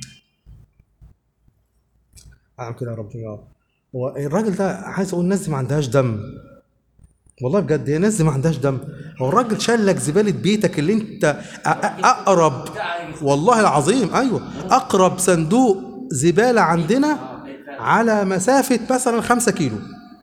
[SPEAKER 1] اعمل كده يا رب يا رب هو الراجل ده عايز اقول الناس دي ما عندهاش دم والله بجد هي الناس دي ما عندهاش دم هو الراجل شال لك زباله بيتك اللي انت أ- أ- اقرب والله العظيم ايوه اقرب صندوق زباله عندنا على مسافه مثلا خمسة كيلو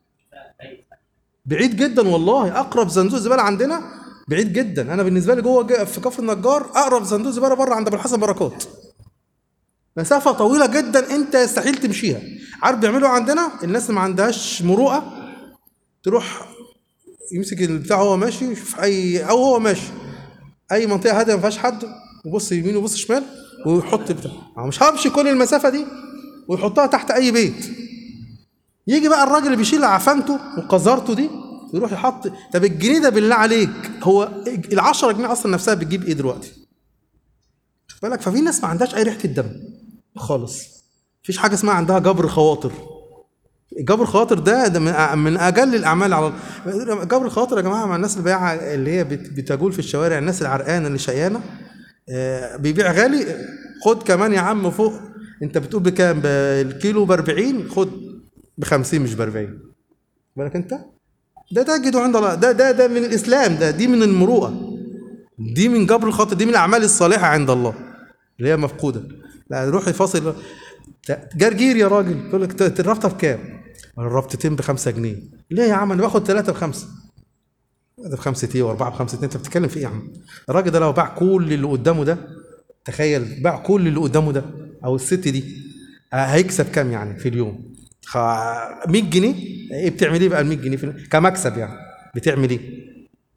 [SPEAKER 1] بعيد جدا والله اقرب صندوق زباله عندنا بعيد جدا انا بالنسبه لي جوه ج- في كفر النجار اقرب صندوق زباله بره عند ابو الحسن بركات مسافه طويله جدا انت يستحيل تمشيها عارف بيعملوا إيه عندنا الناس اللي ما عندهاش مروءه تروح يمسك البتاع وهو ماشي يشوف اي او هو ماشي اي منطقه هاديه ما فيهاش حد وبص يمين وبص شمال ويحط بتاع أنا مش همشي كل المسافه دي ويحطها تحت اي بيت يجي بقى الراجل اللي بيشيل عفانته وقذارته دي يروح يحط طب الجنيه ده بالله عليك هو ال 10 جنيه اصلا نفسها بتجيب ايه دلوقتي؟ خد بالك ففي ناس ما عندهاش اي ريحه الدم خالص مفيش حاجه اسمها عندها جبر خواطر جبر الخواطر ده, ده من, من اجل الاعمال على جبر الخواطر يا جماعه مع الناس اللي بيع اللي هي بت- بتجول في الشوارع الناس العرقانه اللي شقيانه آه، بيبيع غالي خد كمان يا عم فوق انت بتقول بكام بالكيلو ب 40 خد ب 50 مش ب 40 بالك انت ده تجده عند الله ده ده ده من الاسلام ده دي من المروءه دي من جبر الخاطر دي من الاعمال الصالحه عند الله اللي هي مفقوده لا روح فاصل جرجير يا راجل يقول لك ت- الرابطه بكام؟ الرابطتين بخمسة جنيه ليه يا عم انا باخد ثلاثة بخمسة ده بخمسة ايه واربعة بخمسة اتنين انت بتتكلم في ايه يا عم؟ الراجل ده لو باع كل اللي قدامه ده تخيل باع كل اللي قدامه ده او الست دي آه، هيكسب كام يعني في اليوم؟ خ- 100 جنيه ايه بتعمل ايه بقى ال 100 جنيه في اليوم؟ كمكسب يعني بتعمل ايه؟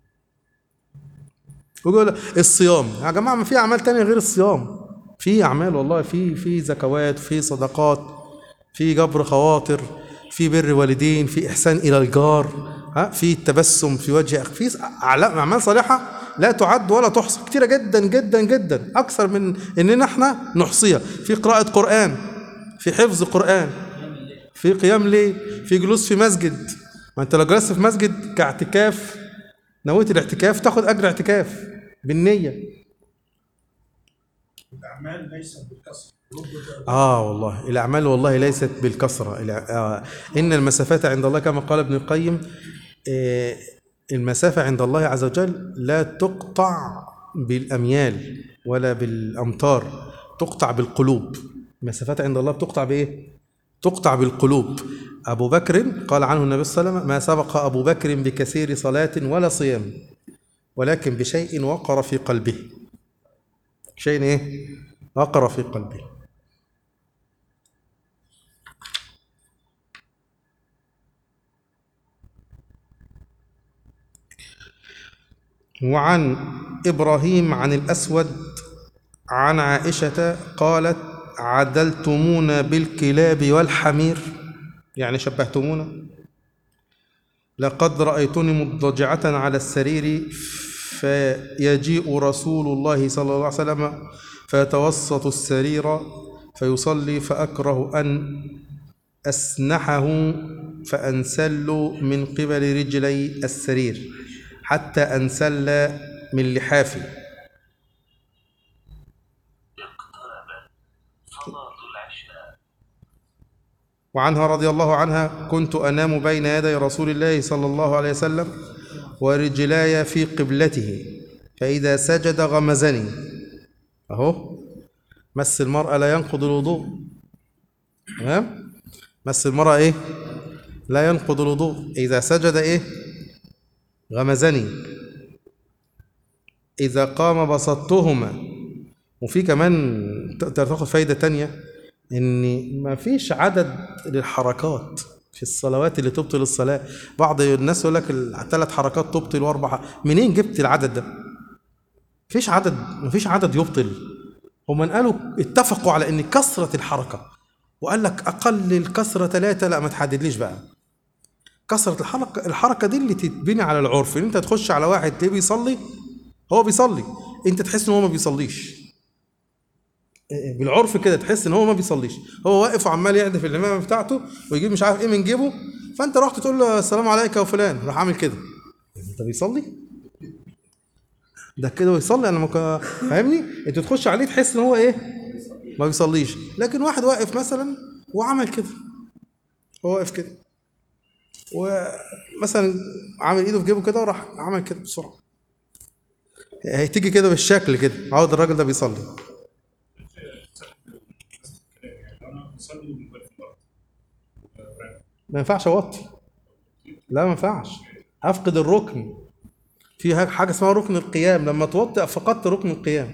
[SPEAKER 1] ويقول الصيام يا جماعه ما في اعمال تانية غير الصيام في اعمال والله في في زكوات في صدقات في جبر خواطر في بر والدين في احسان الى الجار ها في التبسم في وجه أخ في أعلا- اعمال صالحه لا تعد ولا تحصى كتيره جدا جدا جدا اكثر من اننا احنا نحصيها في قراءه قران في حفظ قران في قيام ليل في جلوس في مسجد ما انت لو جلست في مسجد كاعتكاف نويت الاعتكاف تاخد اجر اعتكاف بالنيه
[SPEAKER 6] الاعمال ليست بالكسر رب
[SPEAKER 1] اه والله الاعمال والله ليست بالكثره الع- آه. ان المسافات عند الله كما قال ابن القيم آه المسافه عند الله عز وجل لا تقطع بالاميال ولا بالامتار تقطع بالقلوب المسافات عند الله بتقطع بايه تقطع بالقلوب ابو بكر قال عنه النبي صلى الله عليه وسلم ما سبق ابو بكر بكثير صلاه ولا صيام ولكن بشيء وقر في قلبه شيء ايه وقر في قلبه وعن ابراهيم عن الاسود عن عائشه قالت عدلتمونا بالكلاب والحمير يعني شبهتمونا لقد رايتني مضطجعه على السرير فيجيء رسول الله صلى الله عليه وسلم فيتوسط السرير فيصلي فأكره أن أسنحه فأنسل من قبل رجلي السرير حتى أنسل من لحافي وعنها رضي الله عنها كنت أنام بين يدي رسول الله صلى الله عليه وسلم ورجلاي في قبلته فإذا سجد غمزني أهو مس المرأة لا ينقض الوضوء تمام مس المرأة إيه لا ينقض الوضوء إذا سجد إيه غمزني إذا قام بسطتهما وفي كمان تقدر تاخد فايدة تانية إن ما فيش عدد للحركات في الصلوات اللي تبطل الصلاة بعض الناس يقول لك الثلاث حركات تبطل واربع منين جبت العدد ده؟ مفيش عدد مفيش عدد يبطل هم قالوا اتفقوا على ان كثرة الحركة وقال لك اقل الكثرة ثلاثة لا ما تحددليش بقى كثرة الحركة الحركة دي اللي تتبني على العرف ان انت تخش على واحد تلاقيه بيصلي هو بيصلي انت تحس ان هو ما بيصليش بالعرف كده تحس ان هو ما بيصليش هو واقف وعمال يعدف الامامه بتاعته ويجيب مش عارف ايه من جيبه فانت رحت تقول له السلام عليك يا فلان راح عامل كده انت بيصلي ده كده ويصلي انا مك... فاهمني انت تخش عليه تحس ان هو ايه ما بيصليش لكن واحد واقف مثلا وعمل كده هو واقف كده ومثلا عامل ايده في جيبه كده وراح عمل كده بسرعه هتيجي كده بالشكل كده عاود الراجل ده بيصلي
[SPEAKER 3] يعني انا بصلي وموبايل في الارض
[SPEAKER 1] ما ينفعش اوطي لا ما ينفعش افقد الركن في حاجه اسمها ركن القيام لما توطي فقدت ركن القيام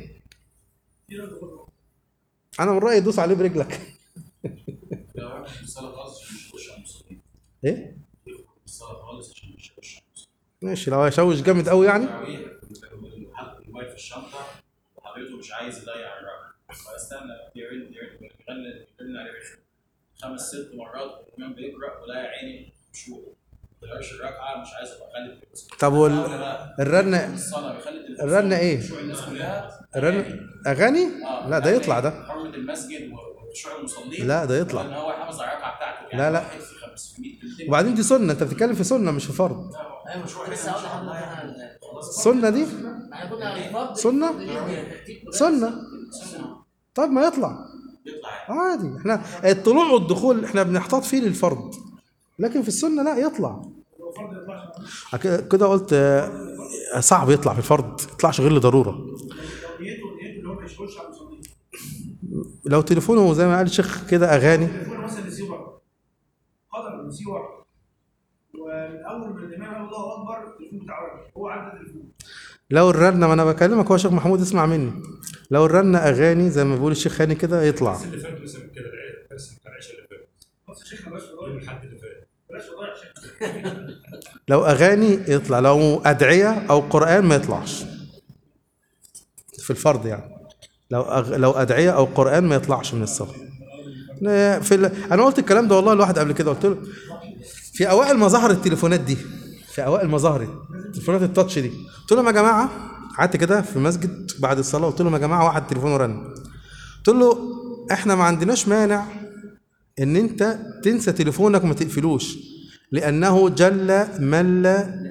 [SPEAKER 1] انا من رايي دوس عليه برجلك
[SPEAKER 2] لو واحد في الصلاة خالص عشان مش يخش على المصلين
[SPEAKER 1] ايه
[SPEAKER 2] يخرج من الصلاة خالص عشان مش يخش على المصلين
[SPEAKER 1] ماشي لو هيشوش جامد قوي يعني
[SPEAKER 2] تراويح حاطط الموبايل في الشنطة وحضرته مش عايز يضيع الرقم فاستنى يرن يرن يغني يرن عليه خمس ست مرات والإمام بيقرأ ولا يا عيني خشوع ما بيغيرش الركعة مش عايز ابقى اخلي التلفزيون
[SPEAKER 1] طب وال-
[SPEAKER 2] أولى بقى
[SPEAKER 1] الرنة
[SPEAKER 2] الصلاة بيخلي التلفزيون
[SPEAKER 1] الرنة ايه؟
[SPEAKER 2] خشوع الناس كلها
[SPEAKER 1] الرنة اغاني
[SPEAKER 2] آه،
[SPEAKER 1] لا ده
[SPEAKER 2] يعني
[SPEAKER 1] يطلع ده
[SPEAKER 2] حرمة المسجد وخشوع المصلين
[SPEAKER 1] لا ده يطلع.
[SPEAKER 2] ان هو يحافظ على الركعة بتاعته يعني
[SPEAKER 1] لا، لا.
[SPEAKER 2] واحد في 500 200
[SPEAKER 1] وبعدين دي سنه انت بتتكلم في سنه مش في فرض
[SPEAKER 7] ايوه مش لسه اقول لحضرتك
[SPEAKER 1] السنه دي
[SPEAKER 7] احنا كنا الفرض
[SPEAKER 1] سنة؟
[SPEAKER 7] ترتيب قرآن.
[SPEAKER 1] سنه طب ما يطلع
[SPEAKER 2] يطلع
[SPEAKER 1] عادي احنا الطلوع والدخول احنا بنحتاط فيه للفرض لكن في السنه لا يطلع أك- كده قلت آه، صعب يطلع في الفرض ما يطلعش غير لضروره
[SPEAKER 6] نيته نيته اللي هو ما يشغلش على المصلين
[SPEAKER 1] لو تليفونه زي ما قال الشيخ كده اغاني
[SPEAKER 6] التليفون مثلا نسيه بره قدر نسيه بره ومن اول ما الامام قال الله اكبر التليفون بتاعه رن هو عدى التليفون
[SPEAKER 1] لو الرنه ما انا بكلمك هو شيخ محمود اسمع مني لو الرنه اغاني زي ما بيقول الشيخ هاني كده يطلع
[SPEAKER 3] بس اللي فات مثلا كده العيد بس بتاع العشاء اللي فات
[SPEAKER 6] بص يا شيخ بلاش
[SPEAKER 3] يوم
[SPEAKER 6] فضايح
[SPEAKER 3] الحد اللي فات
[SPEAKER 6] بلاش فضايح يا شيخ
[SPEAKER 1] لو اغاني يطلع لو ادعيه او قران ما يطلعش في الفرض يعني لو أغ... لو ادعيه او قران ما يطلعش من الصلاه لا، في ال... انا قلت الكلام ده والله لواحد قبل كده قلت له في اوائل ما ظهر التليفونات دي في اوائل ما ظهرت تليفونات التاتش دي قلت لهم يا جماعه قعدت كده في مسجد بعد الصلاه قلت لهم يا جماعه واحد تليفونه رن قلت له احنا ما عندناش مانع ان انت تنسى تليفونك وما تقفلوش لانه جل من لا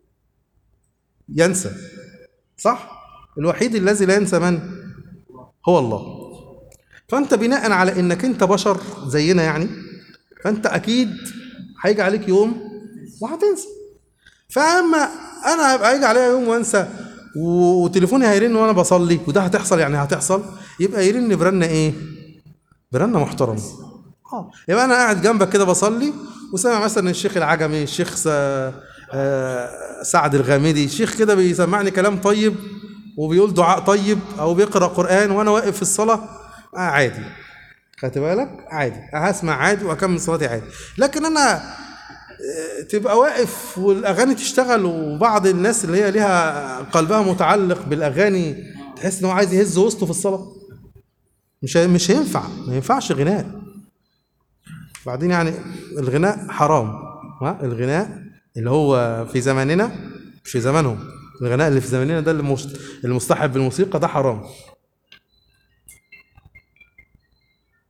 [SPEAKER 1] ينسى صح الوحيد الذي لا ينسى من هو الله فانت بناء على انك انت بشر زينا يعني فانت اكيد هيجي عليك يوم وهتنسى فاما انا هيبقى هيجي عليا يوم وانسى و- وتليفوني هيرن وانا بصلي وده هتحصل يعني هتحصل يبقى يرن برنه ايه برنه محترمه اه يبقى انا قاعد جنبك كده بصلي وسامع مثلا الشيخ العجمي الشيخ س... آه، سعد الغامدي الشيخ كده بيسمعني كلام طيب وبيقول دعاء طيب او بيقرا قران وانا واقف في الصلاه آه عادي خدت بالك عادي هسمع عادي واكمل صلاتي عادي لكن انا آه، تبقى واقف والاغاني تشتغل وبعض الناس اللي هي ليها قلبها متعلق بالاغاني تحس ان هو عايز يهز وسطه في الصلاه مش مش هينفع ما ينفعش غناء بعدين يعني الغناء حرام ها الغناء اللي هو في زماننا مش في زمانهم الغناء اللي في زماننا ده اللي مست- المصطحب بالموسيقى ده حرام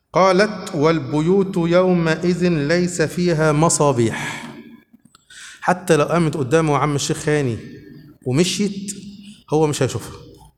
[SPEAKER 1] قالت والبيوت يومئذ ليس فيها مصابيح حتى لو قامت قدامه عم الشيخ هاني ومشيت هو مش هيشوفها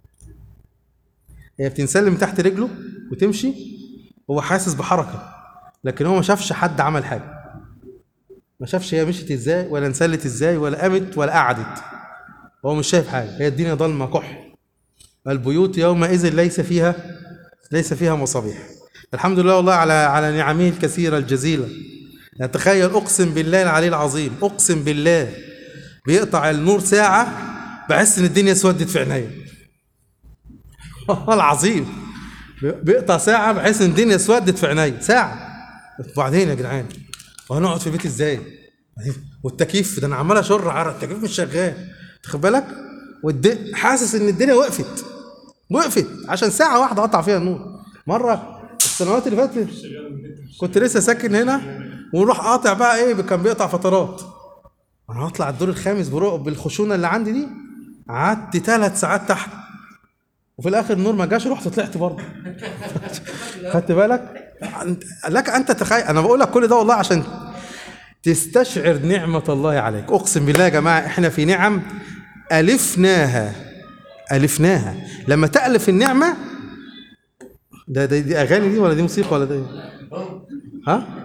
[SPEAKER 1] هي بتنسلم تحت رجله وتمشي هو حاسس بحركة لكن هو ما شافش حد عمل حاجة ما شافش هي مشيت ازاي ولا انسلت ازاي ولا قامت ولا قعدت هو مش شايف حاجة هي الدنيا ضلمة كحل البيوت يومئذ ليس فيها ليس فيها مصابيح الحمد لله والله على على نعمه الكثيرة الجزيلة يعني تخيل أقسم بالله العلي العظيم أقسم بالله بيقطع النور ساعة بحس إن الدنيا اسودت في عينيا والله العظيم بيقطع ساعة بحس إن الدنيا اسودت في عينيا ساعة وبعدين يا جدعان وهنقعد في بيت إزاي؟ والتكييف ده أنا عمال أشر عرق التكييف مش شغال تاخد بالك؟ والد... حاسس إن الدنيا وقفت وقفت عشان ساعة واحدة قطع فيها النور مرة السنوات اللي فاتت كنت لسه ساكن هنا ونروح قاطع بقى ايه كان بيقطع فترات انا هطلع الدور الخامس بروق بالخشونه اللي عندي دي قعدت ثلاث ساعات تحت وفي الاخر النور ما جاش رحت طلعت برضه خدت بالك أنت- لك ان تتخيل انا بقول لك كل ده والله عشان تستشعر نعمه الله عليك اقسم بالله يا جماعه احنا في نعم الفناها الفناها لما تالف النعمه ده, ده دي اغاني دي ولا دي موسيقى ولا ده إيه؟ ها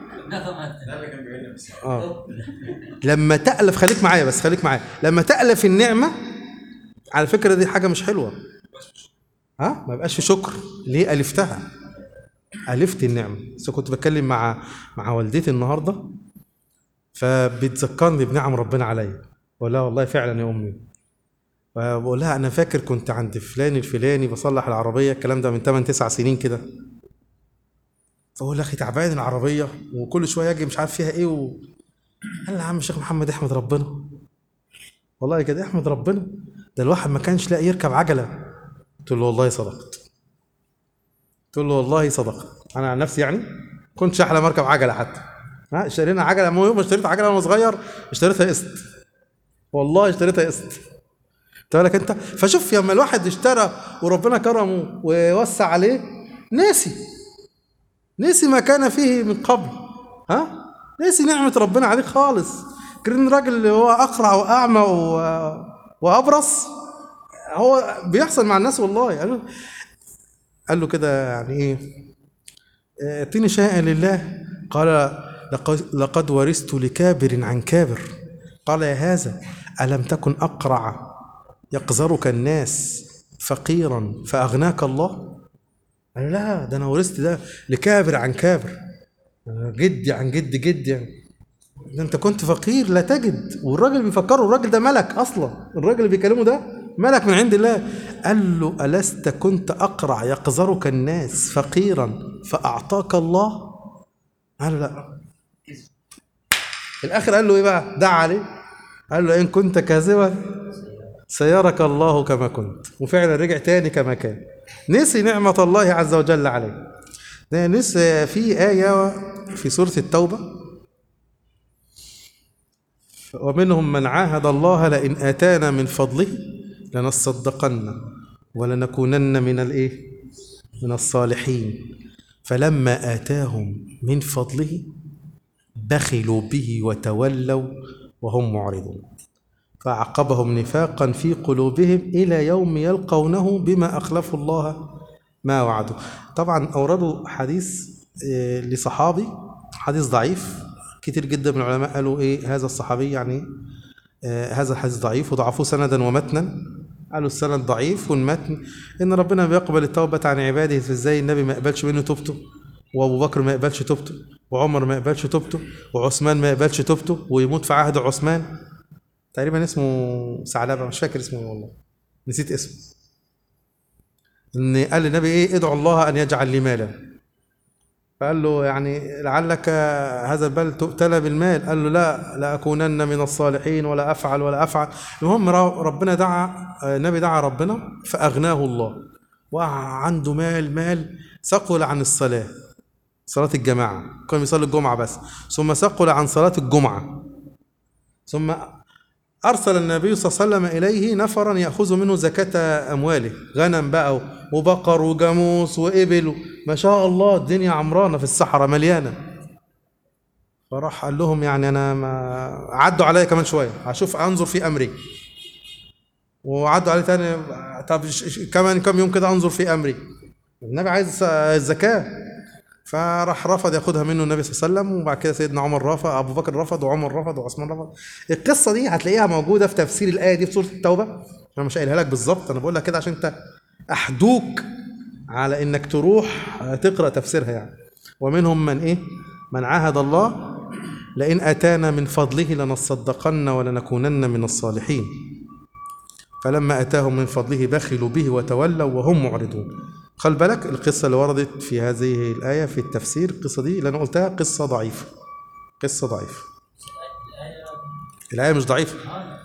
[SPEAKER 1] اه لما تألف خليك معايا بس خليك معايا لما تألف النعمة على فكرة دي حاجة مش حلوة ها ما يبقاش في شكر ليه ألفتها ألفت النعمة بس كنت بتكلم مع مع والدتي النهاردة فبتذكرني بنعم ربنا عليا بقول لها والله فعلا يا أمي فبقول لها أنا فاكر كنت عند فلان الفلاني بصلح العربية الكلام ده من 8 9 سنين كده فاقول اخي تعبان العربيه وكل شويه اجي مش عارف فيها ايه و... قال لي يا عم الشيخ محمد احمد ربنا والله كده احمد ربنا ده الواحد ما كانش لاقي يركب عجله قلت له والله صدقت قلت له والله صدقت انا عن نفسي يعني كنتش احلم اركب عجله حتى ها اشترينا عجله ما يوم ما اشتريت عجله وانا صغير اشتريتها قسط والله اشتريتها قسط انت بالك انت فشوف لما الواحد اشترى وربنا كرمه ووسع عليه ناسي نسي ما كان فيه من قبل ها نسي نعمة ربنا عليه خالص كان الراجل اللي هو أقرع وأعمى و... وأبرص هو بيحصل مع الناس والله قال له, قال له كده يعني إيه ائتني شيئا لله قال لقد, لقد ورثت لكابر عن كابر قال يا هذا ألم تكن أقرع يقذرك الناس فقيرا فأغناك الله قال لا ده انا ورثت ده لكابر عن كابر جدي عن جد جدي يعني ده انت كنت فقير لا تجد والراجل بيفكره الراجل ده ملك اصلا الراجل اللي بيكلمه ده ملك من عند الله قال له ألست كنت أقرع يقذرك الناس فقيرا فأعطاك الله قال له لا في الآخر قال له إيه بقى دعا عليه قال له إن كنت كاذبا سيرك الله كما كنت وفعلا رجع تاني كما كان نسي نعمة الله عز وجل عليه ده نسي في آية في سورة التوبة ومنهم من عاهد الله لئن آتانا من فضله لنصدقن ولنكونن من الايه من الصالحين فلما آتاهم من فضله بخلوا به وتولوا وهم معرضون فعقبهم نفاقا في قلوبهم إلى يوم يلقونه بما أخلفوا الله ما وعدوا طبعا أوردوا حديث آه، لصحابي حديث ضعيف كتير جدا من العلماء قالوا إيه هذا الصحابي يعني آه، هذا الحديث ضعيف وضعفوه سندا ومتنا قالوا السند ضعيف والمتن ان ربنا بيقبل التوبه عن عباده فازاي النبي ما يقبلش منه توبته وابو بكر ما يقبلش توبته وعمر ما يقبلش توبته وعثمان ما يقبلش توبته ويموت في عهد عثمان تقريبا اسمه ثعلبه مش فاكر اسمه إيه والله نسيت اسمه ان قال للنبي ايه ادعو الله ان يجعل لي مالا فقال له يعني لعلك هذا البلد تؤتلى بالمال قال له لا لا اكونن من الصالحين ولا افعل ولا افعل المهم ر- ربنا دعا النبي دعا ربنا فاغناه الله وعنده مال مال ثقل عن الصلاه صلاه الجماعه كان بيصلي الجمعه بس ثم ثقل عن صلاه الجمعه ثم أرسل النبي صلى الله عليه وسلم إليه نفرا يأخذ منه زكاة أمواله غنم بقى وبقر وجاموس وإبل ما شاء الله الدنيا عمرانة في الصحراء مليانة فراح قال لهم يعني أنا ما عدوا عليا كمان شوية هشوف أنظر في أمري وعدوا عليه تاني طب ش- ش- كمان كم يوم كده أنظر في أمري النبي عايز الزكاة فراح رفض ياخدها منه النبي صلى الله عليه وسلم وبعد كده سيدنا عمر رفض ابو بكر رفض وعمر رفض وعثمان رفض القصه دي هتلاقيها موجوده في تفسير الايه دي في سوره التوبه انا مش قايلها لك بالظبط انا بقول لك كده عشان انت احدوك على انك تروح تقرا تفسيرها يعني ومنهم من ايه من عاهد الله لئن اتانا من فضله لنصدقن ولنكونن من الصالحين فلما اتاهم من فضله بخلوا به وتولوا وهم معرضون خل بالك القصة اللي وردت في هذه الآية في التفسير القصة دي اللي أنا قلتها قصة ضعيفة قصة ضعيفة الآية مش ضعيفة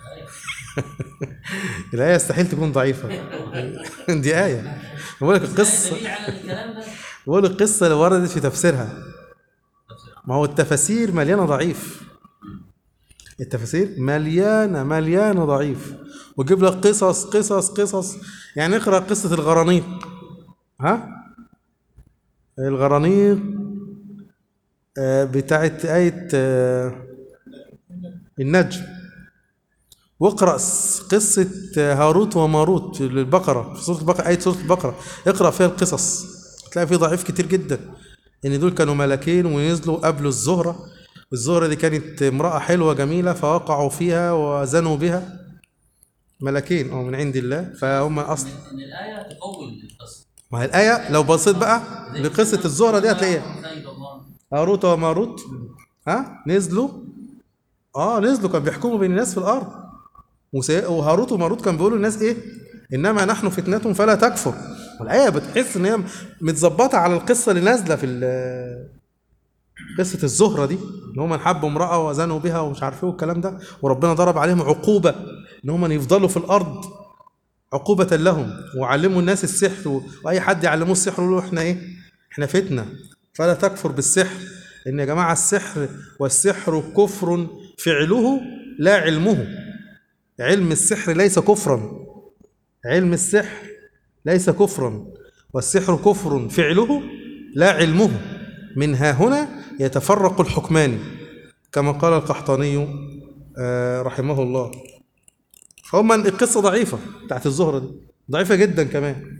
[SPEAKER 1] الآية يستحيل تكون ضعيفة دي آية بقول لك القصة
[SPEAKER 7] دليل على الكلام ده
[SPEAKER 1] بقول القصة اللي وردت في تفسيرها ما هو التفاسير مليانة ضعيف التفاسير مليانة مليانة ضعيف ويجيب لك قصص قصص قصص يعني اقرأ قصة الغرانيق ها الغرانيق آه، بتاعت آية آه، النجم واقرأ س- قصة آه، هاروت وماروت في البقرة في سورة البقرة آية سورة البقرة اقرأ فيها القصص تلاقي فيه ضعيف كتير جدا ان دول كانوا ملكين ونزلوا قبل الزهرة الزهرة دي كانت امرأة حلوة جميلة فوقعوا فيها وزنوا بها ملكين او من عند الله فهم اصلا
[SPEAKER 7] ان الايه تقوي القصه
[SPEAKER 1] ما هي الآية لو بصيت بقى لقصة الزهرة دي هتلاقيها
[SPEAKER 7] زي الله
[SPEAKER 1] هاروت وماروت ها نزلوا اه نزلوا كانوا بيحكموا بين الناس في الارض وسي- وهاروت وماروت كانوا بيقولوا للناس ايه انما نحن فتنة فلا تكفر والايه بتحس ان هي متظبطه على القصه اللي نازله في ال- قصه الزهره دي ان هم حبوا امراه وزنوا بها ومش عارف ايه والكلام ده وربنا ضرب عليهم عقوبه ان هم يفضلوا في الارض عقوبة لهم وعلموا الناس السحر و- وأي حد يعلموه السحر يقولوا إحنا إيه؟ إحنا فتنة فلا تكفر بالسحر إن يا جماعة السحر والسحر كفر فعله لا علمه علم السحر ليس كفرا علم السحر ليس كفرا والسحر كفر فعله لا علمه من ها هنا يتفرق الحكمان كما قال القحطاني آه، رحمه الله فهم القصة ضعيفة بتاعت الزهرة دي ضعيفة جدا كمان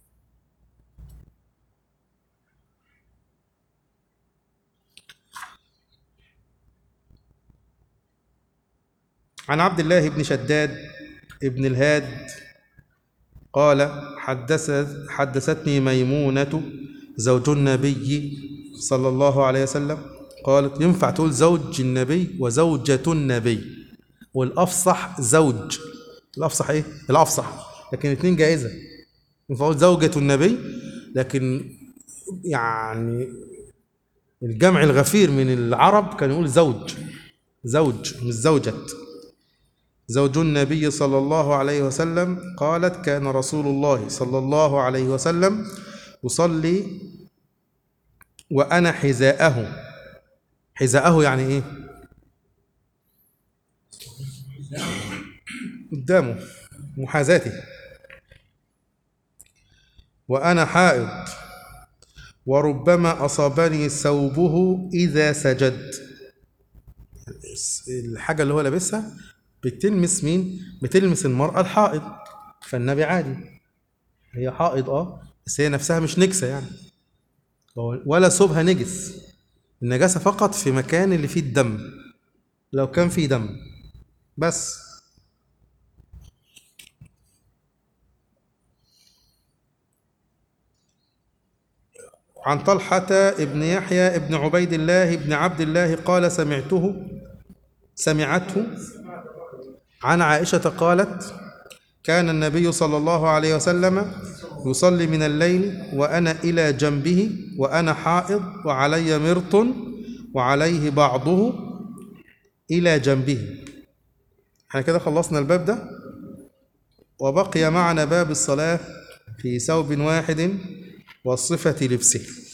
[SPEAKER 1] عن عبد الله بن شداد ابن الهاد قال حدثت حدثتني ميمونة زوج النبي صلى الله عليه وسلم قالت ينفع تقول زوج النبي وزوجة النبي والافصح زوج الافصح ايه الافصح لكن الاثنين جائزه ينفع اقول زوجة النبي لكن يعني الجمع الغفير من العرب كان يقول زوج زوج مش زوجة زوج النبي صلى الله عليه وسلم قالت كان رسول الله صلى الله عليه وسلم يصلي وأنا حذاءه حذاءه يعني إيه؟ قدامه محاذاته وأنا حائض وربما أصابني ثوبه إذا سجد الحاجة اللي هو لابسها بتلمس مين؟ بتلمس المرأة الحائض فالنبي عادي هي حائض اه بس هي نفسها مش نجسة يعني ولا ثوبها نجس النجاسة فقط في مكان اللي فيه الدم لو كان فيه دم بس عن طلحة ابن يحيى ابن عبيد الله ابن عبد الله قال سمعته سمعته عن عائشة قالت كان النبي صلى الله عليه وسلم يصلي من الليل وأنا إلى جنبه وأنا حائض وعلي مرط وعليه بعضه إلى جنبه احنا كده خلصنا الباب ده وبقي معنا باب الصلاة في ثوب واحد وصفة لبسه